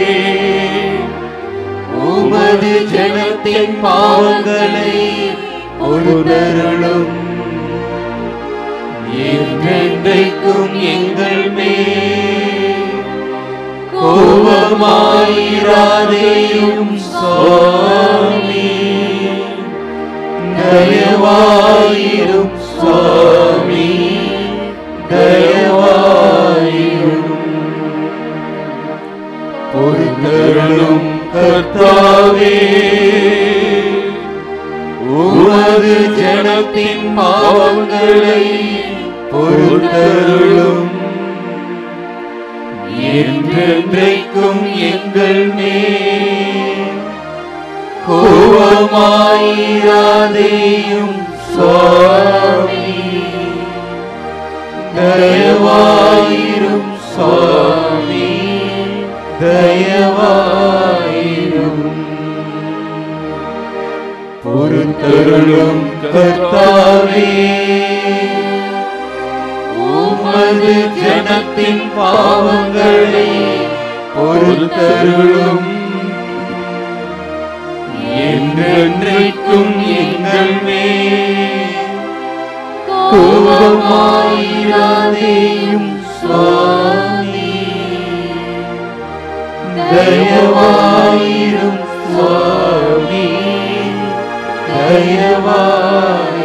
உமது ஜனத்தின் பாவங்களை பொறுத்தருளும் என்றென்றைக்கும் எங்கள் மேல் கோபமாயிராதேயும் சுவாமி தயவாயிரும் சுவாமி தயவாயிரும் பொறுத்தருளும் கர்த்தாவே உமது ஜனத்தின் பாவங்களை பொறுத்தருளும் என்றென்றைக்கும் எங்கள் மேல் கோபமாயிராதேயும் சுவாமி தயவாயிரும் சுவாமி தயவாயிரும் பொறுத்தருளும் கர்த்தாவே உமது ஜனத்தின் பாவங்களை பொறுத்தருளும் என்றென்றைக்கும் எங்கள் மேல் கோபமாயிராதேயும் சுவாமி தயவாயிரும் சுவாமி தயவாயிரும்